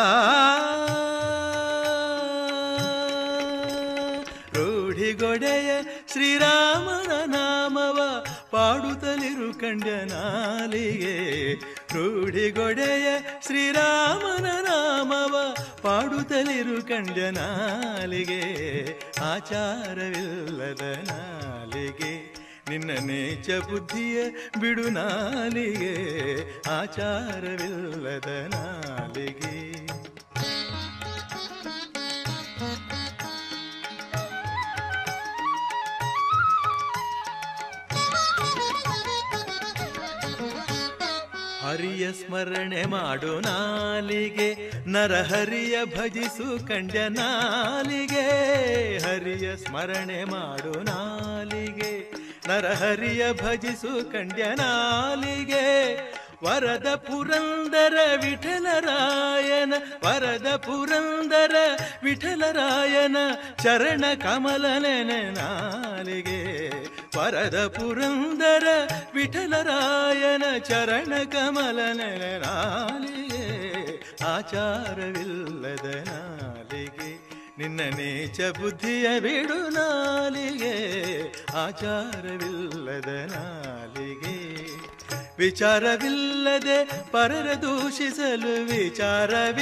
ರೂಢಿಗೊಡೆಯ ಶ್ರೀರಾಮನ ನಾಮವ ಪಾಡುತ್ತಲಿರು ಕಂಡ ನಾಲಿಗೆ ರೂಢಿಗೊಡೆಯ ಶ್ರೀರಾಮನ ನಾಮವ ಪಾಡುತ್ತಲಿರು ಕಂಡ ನಾಲಿಗೆ ಆಚಾರವಿಲ್ಲದ ನಾಲಿಗೆ ನಿನ್ನ ನೇಚ ಬುದ್ಧಿಯ ಬಿಡು ನಾಲಿಗೆ ಆಚಾರವಿಲ್ಲದ ನಾಲಿಗೆ ಹರಿಯ ಸ್ಮರಣೆ ಮಾಡು ನಾಲಿಗೆ ನರಹರಿಯ ಭಜಿಸು ಕಂಡ ನಾಲಿಗೆ ಹರಿಯ ಸ್ಮರಣೆ ಮಾಡು ನಾಲಿಗೆ ನರಹರಿಯ ಭಜಿಸು ಕಂಡ ನಾಲಿಗೆ ವರದ ಪುರಂದರ ವಿಠಲರಾಯನ ವರದ ಪುರಂದರ ವಿಠಲರಾಯನ ಚರಣ ಕಮಲ ನೆನೆ ನಾಲಿಗೆ ವರದ ಪುರಂದರ ವಿಠಲರಾಯನ ಚರಣ ಕಮಲ ನೆನೆ ನಾಲಿಗೆ ಆಚಾರವಿಲ್ಲದ ನಾಲಿಗೆ ನಿನ್ನ ನೇಚ ಬುದ್ಧಿಯ ಬಿಡು ನಾಲಿಗೆ ಆಚಾರವಿಲ್ಲದ ನಾಲಿಗೆ ವಿಚಾರವಿಲ್ಲದೆ ಪರರ ದೂಷಿಸಲು ವಿಚಾರವಿ